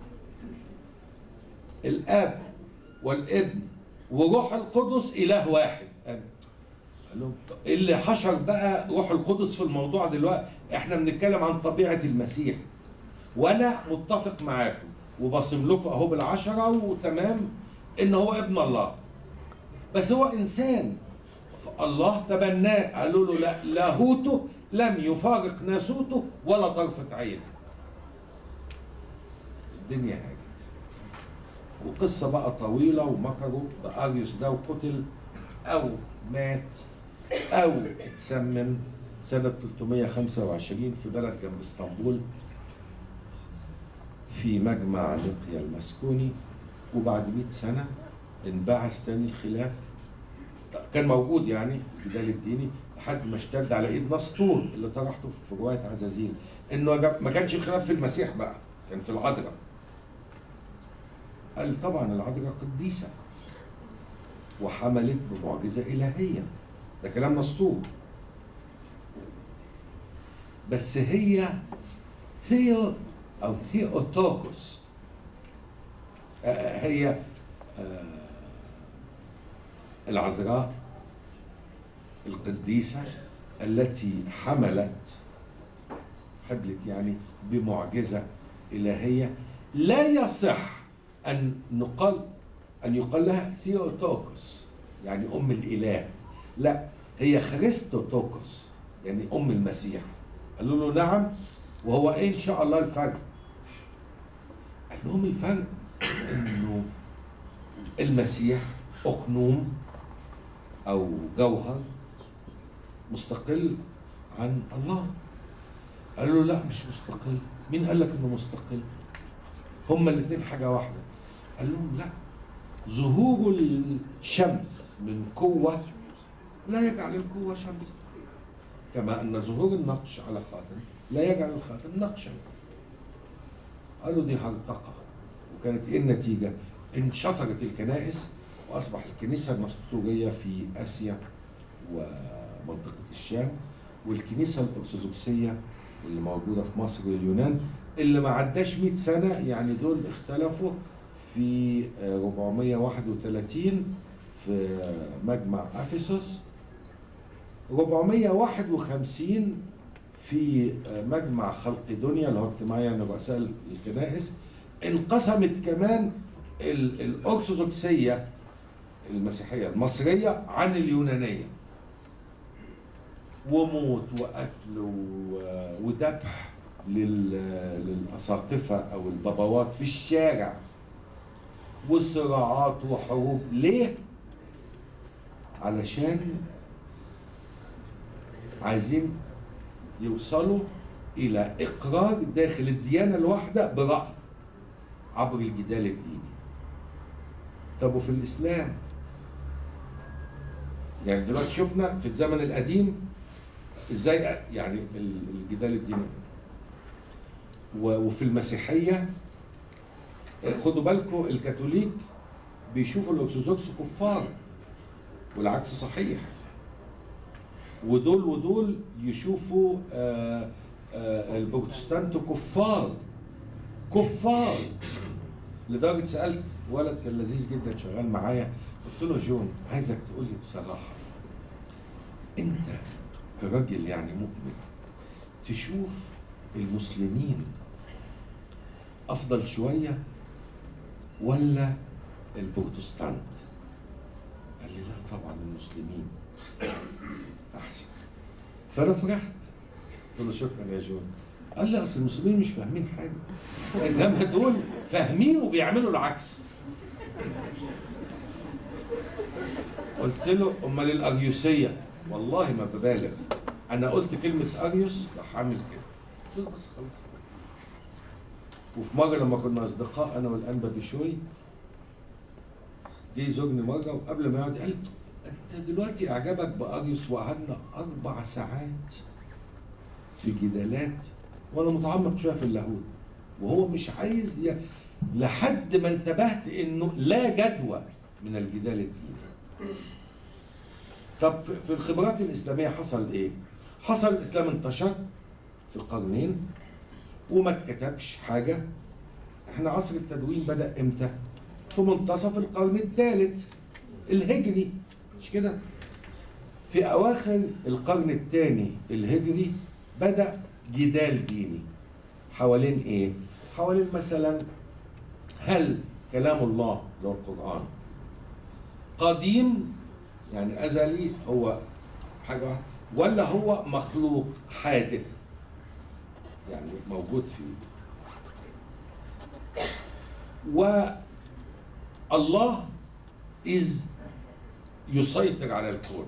الاب والابن وروح القدس اله واحد قال قال لهم طب إيه اللي حشر بقى روح القدس في الموضوع دلوقتي احنا بنتكلم عن طبيعه المسيح وانا متفق معاكم وبصم لكم اهو بالعشره وتمام ان هو ابن الله بس هو انسان الله تبناه قالوا له لا لاهوته لم يفارق ناسوته ولا طرفة عين الدنيا هاجت وقصة بقى طويلة ومكروا بأريوس ده وقتل أو مات أو اتسمم سنة 325 في بلد جنب اسطنبول في مجمع نقيا المسكوني وبعد 100 سنة انبعث تاني الخلاف كان موجود يعني بدال الديني لحد ما اشتد على ايد نسطور اللي طرحته في روايه عزازيل انه جاب- ما كانش الخلاف في المسيح بقى كان في العذراء قال طبعا العذراء قديسه وحملت بمعجزه الهيه ده كلام نسطور بس هي ثيو او ثيوتوكوس آه، هي آه، العذراء القديسة التي حملت حبلت يعني بمعجزة إلهية لا يصح أن نقال أن يقال لها ثيوتوكوس يعني أم الإله لا هي خريستوتوكوس يعني أم المسيح قالوا له نعم وهو إيه إن شاء الله الفرق قال لهم الفرق إنه المسيح أقنوم أو جوهر مستقل عن الله قال له لا مش مستقل مين قال لك انه مستقل هما الاثنين حاجه واحده قال لهم لا ظهور الشمس من قوه لا يجعل القوه شمسا كما ان ظهور النقش على خاتم لا يجعل الخاتم نقشا قالوا دي هرطقه وكانت ايه النتيجه انشطرت الكنائس واصبح الكنيسه النسطوريه في اسيا ومنطقه الشام والكنيسه الارثوذكسيه اللي موجوده في مصر واليونان اللي ما عداش 100 سنه يعني دول اختلفوا في آه، 431 في مجمع افسس 451 في آه، مجمع خلقدونيا اللي هو اجتماع يعني رؤساء الكنائس انقسمت كمان ال- الارثوذكسيه المسيحيه المصريه عن اليونانيه وموت وقتل و- وذبح لل- للاساقفه او البابوات في الشارع وصراعات وحروب ليه؟ علشان عايزين يوصلوا الى اقرار داخل الديانه الواحده براي عبر الجدال الديني طب وفي الاسلام يعني دلوقتي شفنا في الزمن القديم ازاي يعني ال- الجدال الديني و- وفي المسيحيه خدوا بالكم الكاثوليك بيشوفوا الارثوذكس كفار والعكس صحيح ودول ودول يشوفوا آه، آه، البروتستانت كفار كفار لدرجه سالت ولد كان لذيذ جدا شغال معايا قلت له جون عايزك تقول لي بصراحه انت كراجل يعني مؤمن تشوف المسلمين افضل شويه ولا البروتستانت قال لي لا طبعا المسلمين احسن فانا فرحت قلت له شكرا يا جون قال لي اصل المسلمين مش فاهمين حاجه انما دول فاهمين وبيعملوا العكس قلت له امال الاريوسيه والله ما ببالغ انا قلت كلمه اريوس راح اعمل كده قلت له بس خلاص وفي مره لما كنا اصدقاء انا والانبا بشوي جه يزورني مره وقبل ما يقعد قال انت دلوقتي اعجبك باريوس وقعدنا اربع ساعات في جدالات وانا متعمق شويه في اللاهوت وهو مش عايز ي... لحد ما انتبهت انه لا جدوى من الجدال الديني طب في في الخبرات الاسلاميه حصل ايه؟ حصل الاسلام انتشر في القرنين وما اتكتبش حاجه احنا عصر التدوين بدا امتى؟ في منتصف القرن الثالث الهجري مش كده؟ في اواخر القرن الثاني الهجري بدا جدال ديني حوالين ايه؟ حوالين مثلا هل كلام الله اللي هو القران قديم يعني ازلي هو حاجه واحده ولا هو مخلوق حادث يعني موجود فيه والله إذ يسيطر على الكون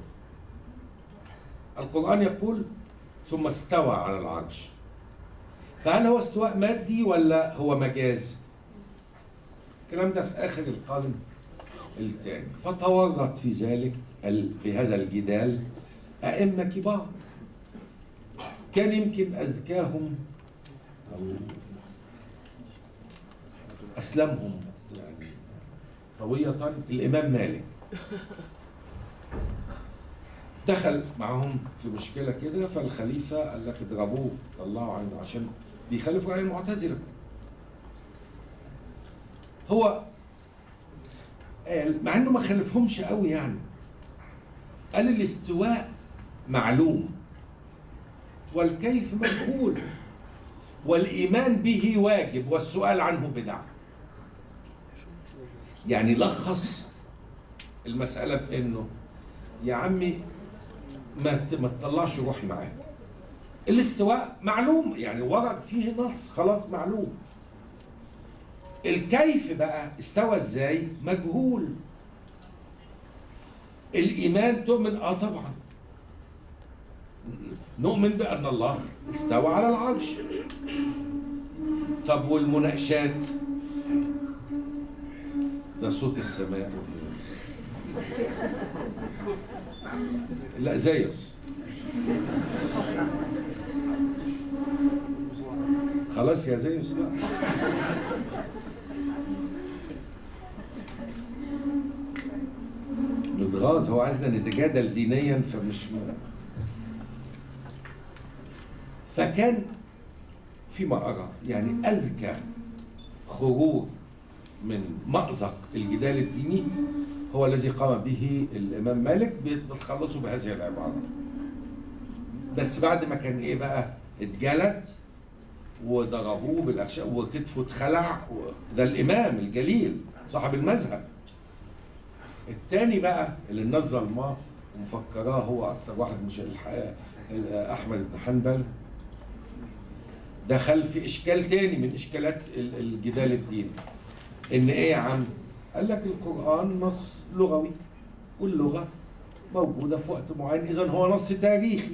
القرآن يقول ثم استوى على العرش فهل هو استواء مادي ولا هو مجاز الكلام ده في آخر القرن الثاني فتورط في ذلك ال- في هذا الجدال أئمة كبار كان يمكن أذكاهم أو أسلمهم يعني طوية الإمام مالك دخل معهم في مشكلة كده فالخليفة قال لك اضربوه طلعوا عينه عشان بيخالفوا رأي المعتزلة هو قال مع انه ما خالفهمش قوي يعني قال الاستواء معلوم والكيف مجهول والايمان به واجب والسؤال عنه بدعه يعني لخص المساله بانه يا عمي ما ت- ما تطلعش روحي معاك الاستواء معلوم يعني ورد فيه نص خلاص معلوم الكيف بقى استوى ازاي مجهول الايمان تؤمن اه طبعا نؤمن بان الله استوى على العرش طب والمناقشات ده صوت السماء لا زيس خلاص يا زيس بقى نتغاظ هو عايزنا نتجادل دينيا فمش م... فكان فيما ارى يعني اذكى خروج من مأزق الجدال الديني هو الذي قام به الامام مالك بتخلصوا بهذه العباره بس بعد ما كان ايه بقى اتجلد وضربوه بالاخشاب وكتفه اتخلع و- ده الامام الجليل صاحب المذهب التاني بقى اللي الناس ظلماه ومفكراه هو اكثر واحد مش الحقيقه احمد بن حنبل دخل في اشكال تاني من اشكالات ال- الجدال الديني ان ايه يا عم قال لك القران نص لغوي واللغه موجوده في وقت معين اذا هو نص تاريخي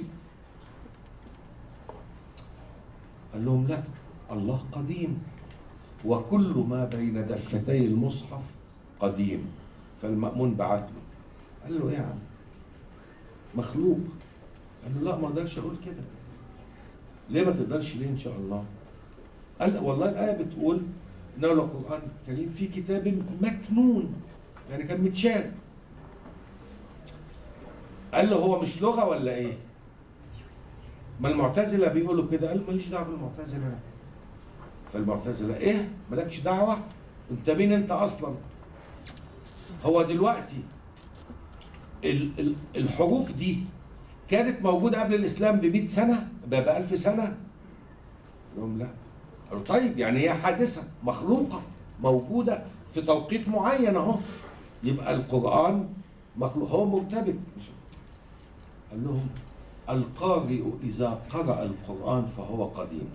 قال لهم لا الله قديم وكل ما بين دفتي المصحف قديم فالمأمون بعت له قال له ايه يا عم مخلوق قال له لا ما اقدرش اقول كده ليه ما تقدرش ليه ان شاء الله قال لا والله الايه بتقول انه القران الكريم في كتاب مكنون يعني كان متشال قال له هو مش لغه ولا ايه ما المعتزله بيقولوا كده قال ماليش دعوه بالمعتزله انا فالمعتزله ايه مالكش دعوه انت مين انت اصلا هو دلوقتي ال- ال- الحروف دي كانت موجودة قبل الإسلام ب 100 سنة ب 1000 سنة؟ قال لهم لا قالوا طيب يعني هي حادثة مخلوقة موجودة في توقيت معين أهو يبقى القرآن مخلوق هو مرتبط مش قال لهم القارئ إذا قرأ القرآن فهو قديم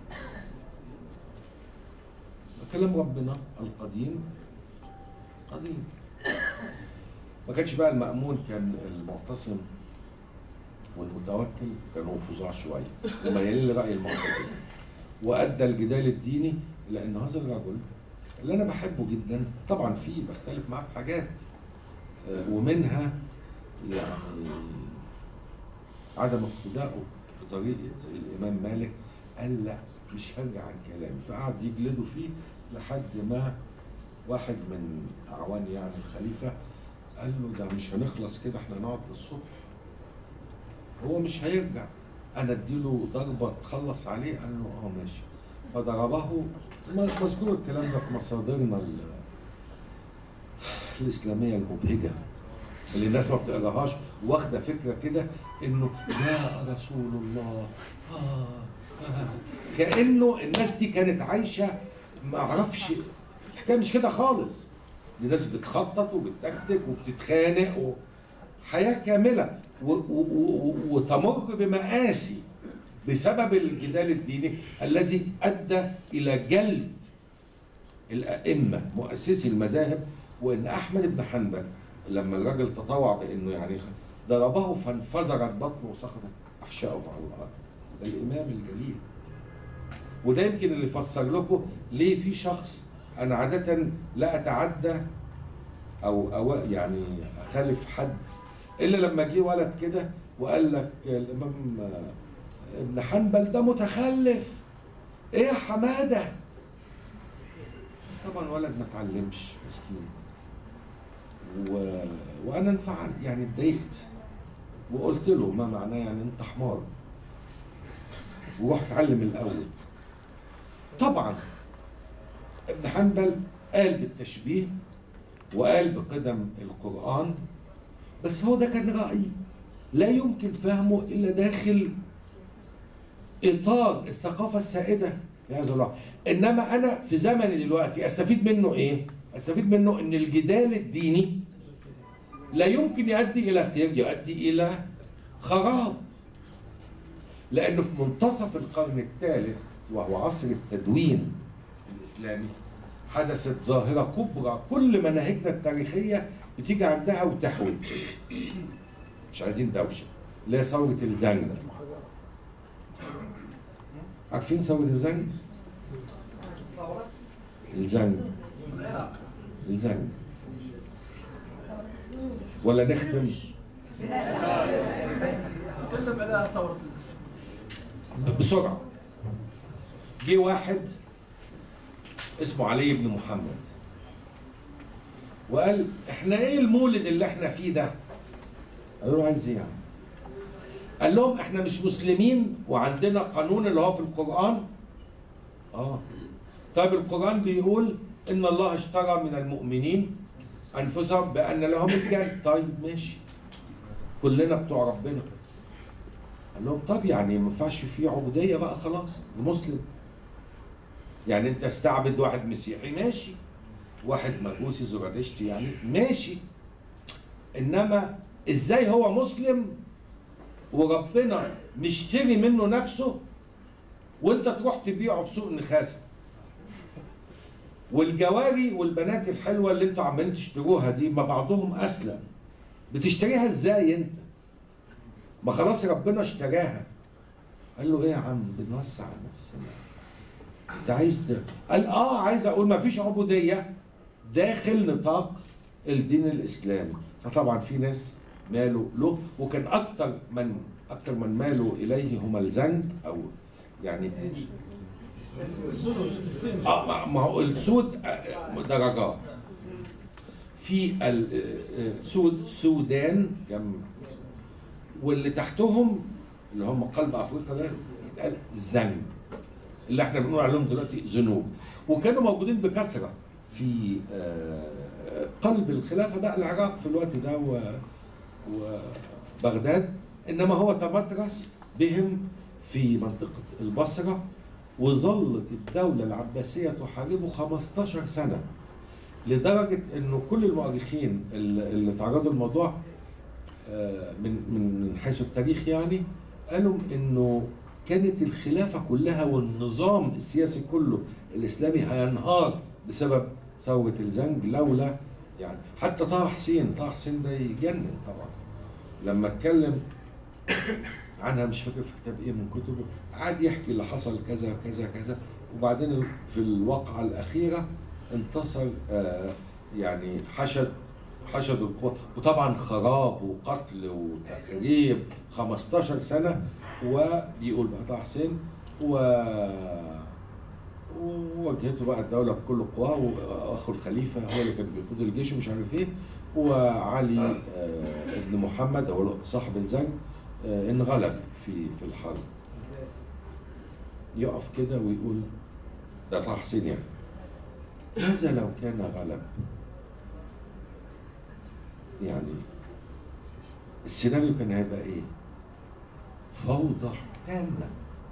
كلام ربنا القديم قديم ما كانش بقى المأمون كان المعتصم والمتوكل كانوا فظاع شويه وميالين لرأي المعتزلة وأدى الجدال الديني إلى أن هذا الرجل اللي أنا بحبه جدا طبعا فيه بختلف معاه في حاجات آه، ومنها يعني عدم اقتدائه بطريقة الإمام مالك قال لا مش هرجع عن كلامي فقعد يجلده فيه لحد ما واحد من أعوان يعني الخليفة قال له ده مش هنخلص كده احنا نقعد للصبح هو مش هيرجع انا اديله ضربه تخلص عليه قال له اه ماشي فضربه ما- مذكور الكلام ده في مصادرنا ال- الاسلاميه المبهجه اللي الناس ما بتقراهاش واخده فكره كده انه يا رسول الله آه آه كانه الناس دي كانت عايشه ما اعرفش الحكايه مش كده خالص دي ناس بتخطط وبتكتك وبتتخانق و... حياه كامله و... و... و... وتمر بمآسي بسبب الجدال الديني الذي ادى الى جلد الائمه مؤسسي المذاهب وان احمد بن حنبل لما الراجل تطوع بانه يعني ضربه فانفجرت بطنه وسقطت احشائه على الارض ده الامام الجليل وده يمكن اللي يفسر لكم ليه في شخص انا عاده لا اتعدى او او يعني اخالف حد الا لما جه ولد كده وقال لك الامام آه، ابن حنبل ده متخلف ايه يا حماده طبعا ولد ما اتعلمش مسكين و... وانا انفعل يعني اتضايقت وقلت له ما معناه يعني انت حمار وروح اتعلم الاول طبعا ابن حنبل قال بالتشبيه وقال بقدم القرآن بس هو ده كان رأي لا يمكن فهمه إلا داخل إطار الثقافة السائدة في هذا الوقت إنما أنا في زمني دلوقتي أستفيد منه إيه؟ أستفيد منه إن الجدال الديني لا يمكن يؤدي إلى خير يؤدي إلى خراب لأنه في منتصف القرن الثالث وهو عصر التدوين الإسلامي حدثت ظاهرة كبرى كل مناهجنا التاريخية بتيجي عندها وتحود مش عايزين دوشة اللي هي ثورة الزنج عارفين ثورة الزنج؟ الزنج الزنج ولا نختم تكلم على ثورة بسرعة جه واحد اسمه علي بن محمد وقال احنا ايه المولد اللي احنا فيه ده؟ قالوا له عايز ايه يعني؟ قال لهم احنا مش مسلمين وعندنا قانون اللي هو في القرآن؟ اه طيب القرآن بيقول ان الله اشترى من المؤمنين انفسهم بان لهم الجنة طيب ماشي كلنا بتوع ربنا قال لهم طب يعني ما ينفعش في عبوديه بقى خلاص المسلم يعني انت استعبد واحد مسيحي ماشي واحد مجوسي زرادشتي يعني ماشي انما ازاي هو مسلم وربنا مشتري منه نفسه وانت تروح تبيعه في سوق نخاسه والجواري والبنات الحلوه اللي انتوا عمالين تشتروها دي ما بعضهم اسلم بتشتريها ازاي انت ما خلاص ربنا اشتراها قال له ايه يا عم بنوسع على نفسنا انت عايز ت- قال اه عايز اقول ما فيش عبوديه داخل نطاق الدين الاسلامي فطبعا في ناس مالوا له وكان اكتر من اكتر من مالوا اليه هم الزنج او يعني اه ما- ما هو السود آه، درجات في السود سودان جنب واللي تحتهم اللي هم قلب افريقيا ده يتقال الزنج اللي احنا بنقول عليهم دلوقتي ذنوب وكانوا موجودين بكثره في آه، قلب الخلافه بقى العراق في الوقت ده و- وبغداد انما هو تمدرس بهم في منطقه البصره وظلت الدوله العباسيه تحاربه 15 سنه لدرجه انه كل المؤرخين اللي اللي تعرضوا الموضوع آه، من من من حيث التاريخ يعني قالوا انه كانت الخلافه كلها والنظام السياسي كله الاسلامي هينهار بسبب ثوره الزنج لولا يعني حتى طه حسين طه حسين ده يجنن طبعا لما اتكلم عنها مش فاكر في كتاب ايه من كتبه قعد يحكي اللي حصل كذا كذا كذا وبعدين في الواقعه الاخيره انتصر آه يعني حشد حشد القوى وطبعا خراب وقتل وتخريب 15 سنه وبيقول بقى طه حسين و وواجهته بقى الدوله بكل قواه واخو الخليفه هو اللي كان بيقود الجيش ومش عارف ايه وعلي آه ابن محمد هو صاحب الزنج آه انغلب في في الحرب يقف كده ويقول ده طه حسين يعني ماذا لو كان غلب يعني السيناريو كان هيبقى ايه فوضى تامه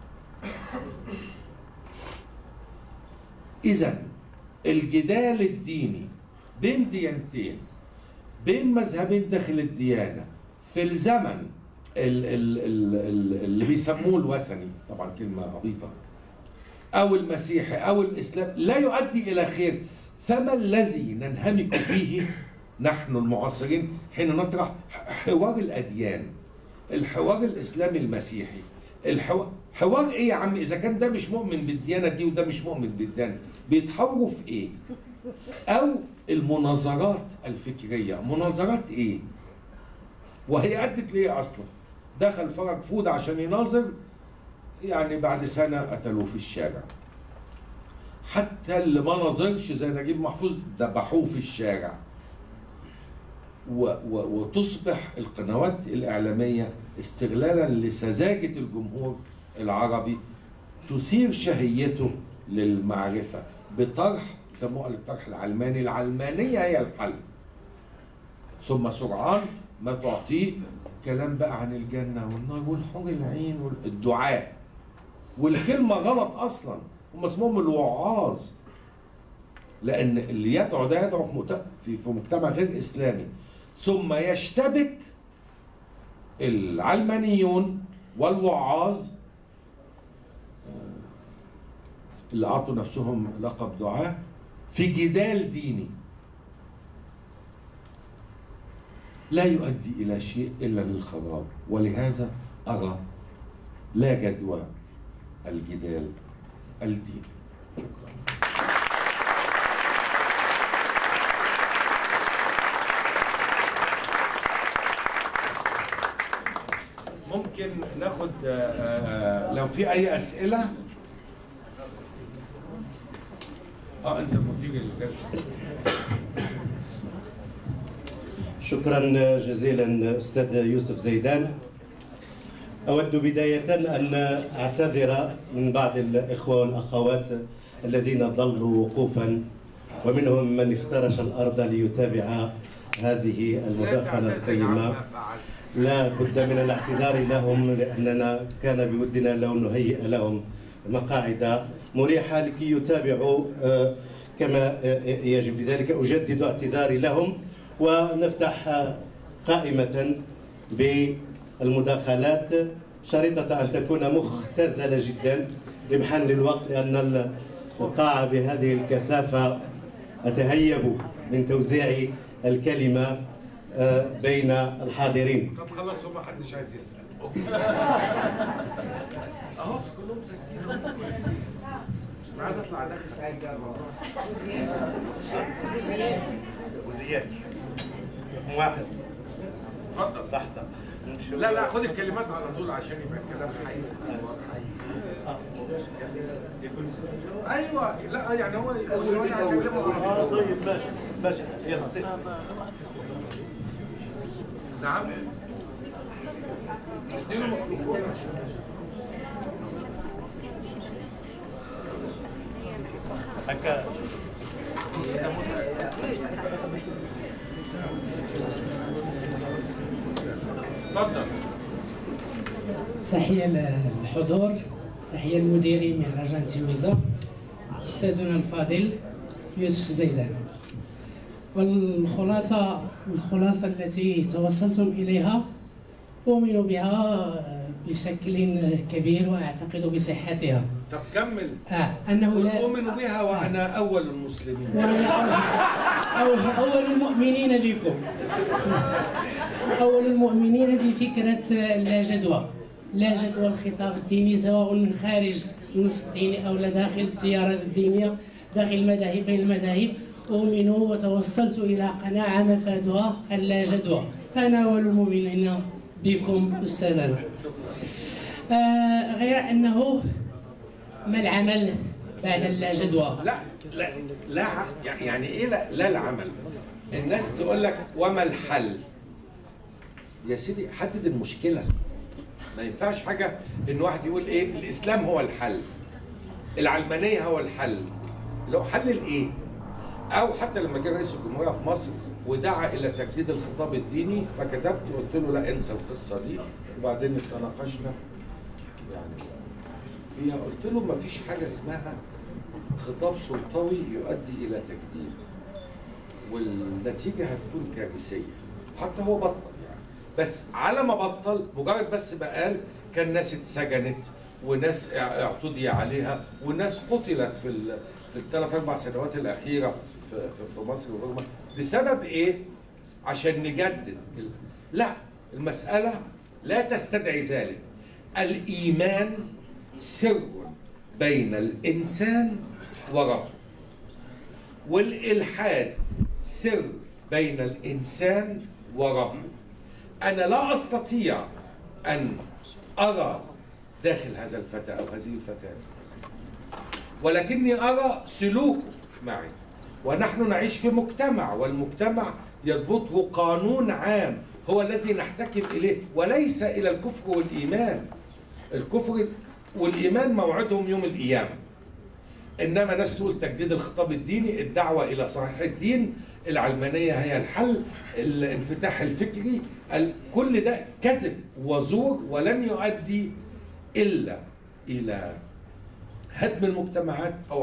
اذا الجدال الديني بين ديانتين بين مذهبين داخل الديانه في الزمن ال- ال- ال- ال- اللي بيسموه الوثني طبعا كلمه عبيطه او المسيحي او الاسلام لا يؤدي الى خير فما الذي ننهمك فيه نحن المعاصرين حين نطرح حوار الاديان الحوار الاسلامي المسيحي الحوار حوار ايه يا عم اذا كان ده مش مؤمن بالديانه دي وده مش مؤمن بالديانه بيتحاوروا في ايه او المناظرات الفكريه مناظرات ايه وهي ادت ليه اصلا دخل فرج فود عشان يناظر يعني بعد سنة قتلوه في الشارع حتى اللي ما ناظرش زي نجيب محفوظ ذبحوه في الشارع و و وتصبح القنوات الإعلامية استغلالا لسذاجة الجمهور العربي تثير شهيته للمعرفة بطرح يسموها الطرح العلماني العلمانية هي الحل ثم سرعان ما تعطيه كلام بقى عن الجنة والنار والحور العين والدعاء والكلمة غلط أصلا هم اسمهم الوعاظ لأن اللي يدعو ده يدعو في مجتمع, في, في مجتمع غير إسلامي ثم يشتبك العلمانيون والوعاظ اللي أعطوا نفسهم لقب دعاة في جدال ديني لا يؤدي إلى شيء إلا للخراب ولهذا أرى لا جدوى الجدال الديني شكرا ممكن ناخد آه، آه، لو في أي أسئلة اه انت مدير الجلسه شكرا جزيلا استاذ يوسف زيدان اود بدايه ان اعتذر من بعض الاخوه والاخوات الذين ظلوا وقوفا ومنهم من افترش الارض ليتابع هذه المداخله القيمه لا بد من الاعتذار لهم لاننا كان بودنا لو نهيئ لهم مقاعد مريحه لكي يتابعوا آه، كما آه، يجب لذلك اجدد اعتذاري لهم ونفتح آه، قائمه بالمداخلات شريطه ان تكون مختزله جدا ربحا للوقت لان القاعه بهذه الكثافه اتهيب من توزيع الكلمه آه، بين الحاضرين طب خلاص هو ما حدش عايز يسال اهو كلهم ساكتين هم كويسين مش عايز اطلع داخل وزياد واحد اتفضل لحظه لا لا خد الكلمات على طول عشان يبقى الكلام حي ايوه لا يعني هو يقول وانا هكلمه على طول. طيب ماشي ماشي يلا سيب نعم اديله ميكروفون هكا اتفضل تحية للحضور تحية للمديرين من رجاء تلميذة أستاذنا الفاضل يوسف زيدان والخلاصة الخلاصة التي توصلتم إليها أؤمن بها بشكل كبير وأعتقد بصحتها طب كمل آه أنه لا أؤمن بها وأنا أول المسلمين وأنا أول, أول المؤمنين بكم أول المؤمنين بفكرة لا جدوى لا جدوى الخطاب الديني سواء من خارج النص الديني أو لا داخل التيارات الدينية داخل المذاهب بين المذاهب أؤمن وتوصلت إلى قناعة مفادها اللا جدوى فأنا أول المؤمنين بكم أستاذنا آه غير أنه ما العمل بعد اللا جدوى لا لا لا ع- يعني ايه لا, لا العمل الناس تقول لك وما الحل يا سيدي حدد المشكله ما ينفعش حاجه ان واحد يقول ايه الاسلام هو الحل العلمانيه هو الحل لو حل الايه او حتى لما جه رئيس الجمهوريه في مصر ودعا الى تجديد الخطاب الديني فكتبت وقلت له لا انسى القصه دي وبعدين تناقشنا يعني فيها قلت له ما فيش حاجه اسمها خطاب سلطوي يؤدي الى تجديد والنتيجه هتكون كارثيه حتى هو بطل يعني بس على ما بطل مجرد بس ما قال كان ناس اتسجنت وناس اع- اعتدي عليها وناس قتلت في ال- في الثلاث اربع سنوات الاخيره في, في, في مصر وغيرها بسبب ايه؟ عشان نجدد ال- لا المساله لا تستدعي ذلك الايمان سر بين الانسان وربه والالحاد سر بين الانسان وربه انا لا استطيع أن أرى داخل هذا الفتى أو هذه الفتاة ولكني أرى سلوكه معي ونحن نعيش في مجتمع والمجتمع يضبطه قانون عام هو الذي نحتكم إليه وليس إلى الكفر والإيمان الكفر والإيمان موعدهم يوم القيامة إنما ناس تقول تجديد الخطاب الديني الدعوة إلى صحيح الدين العلمانية هي الحل الانفتاح الفكري ال- كل ده كذب وزور ولن يؤدي إلا إلى هدم المجتمعات أو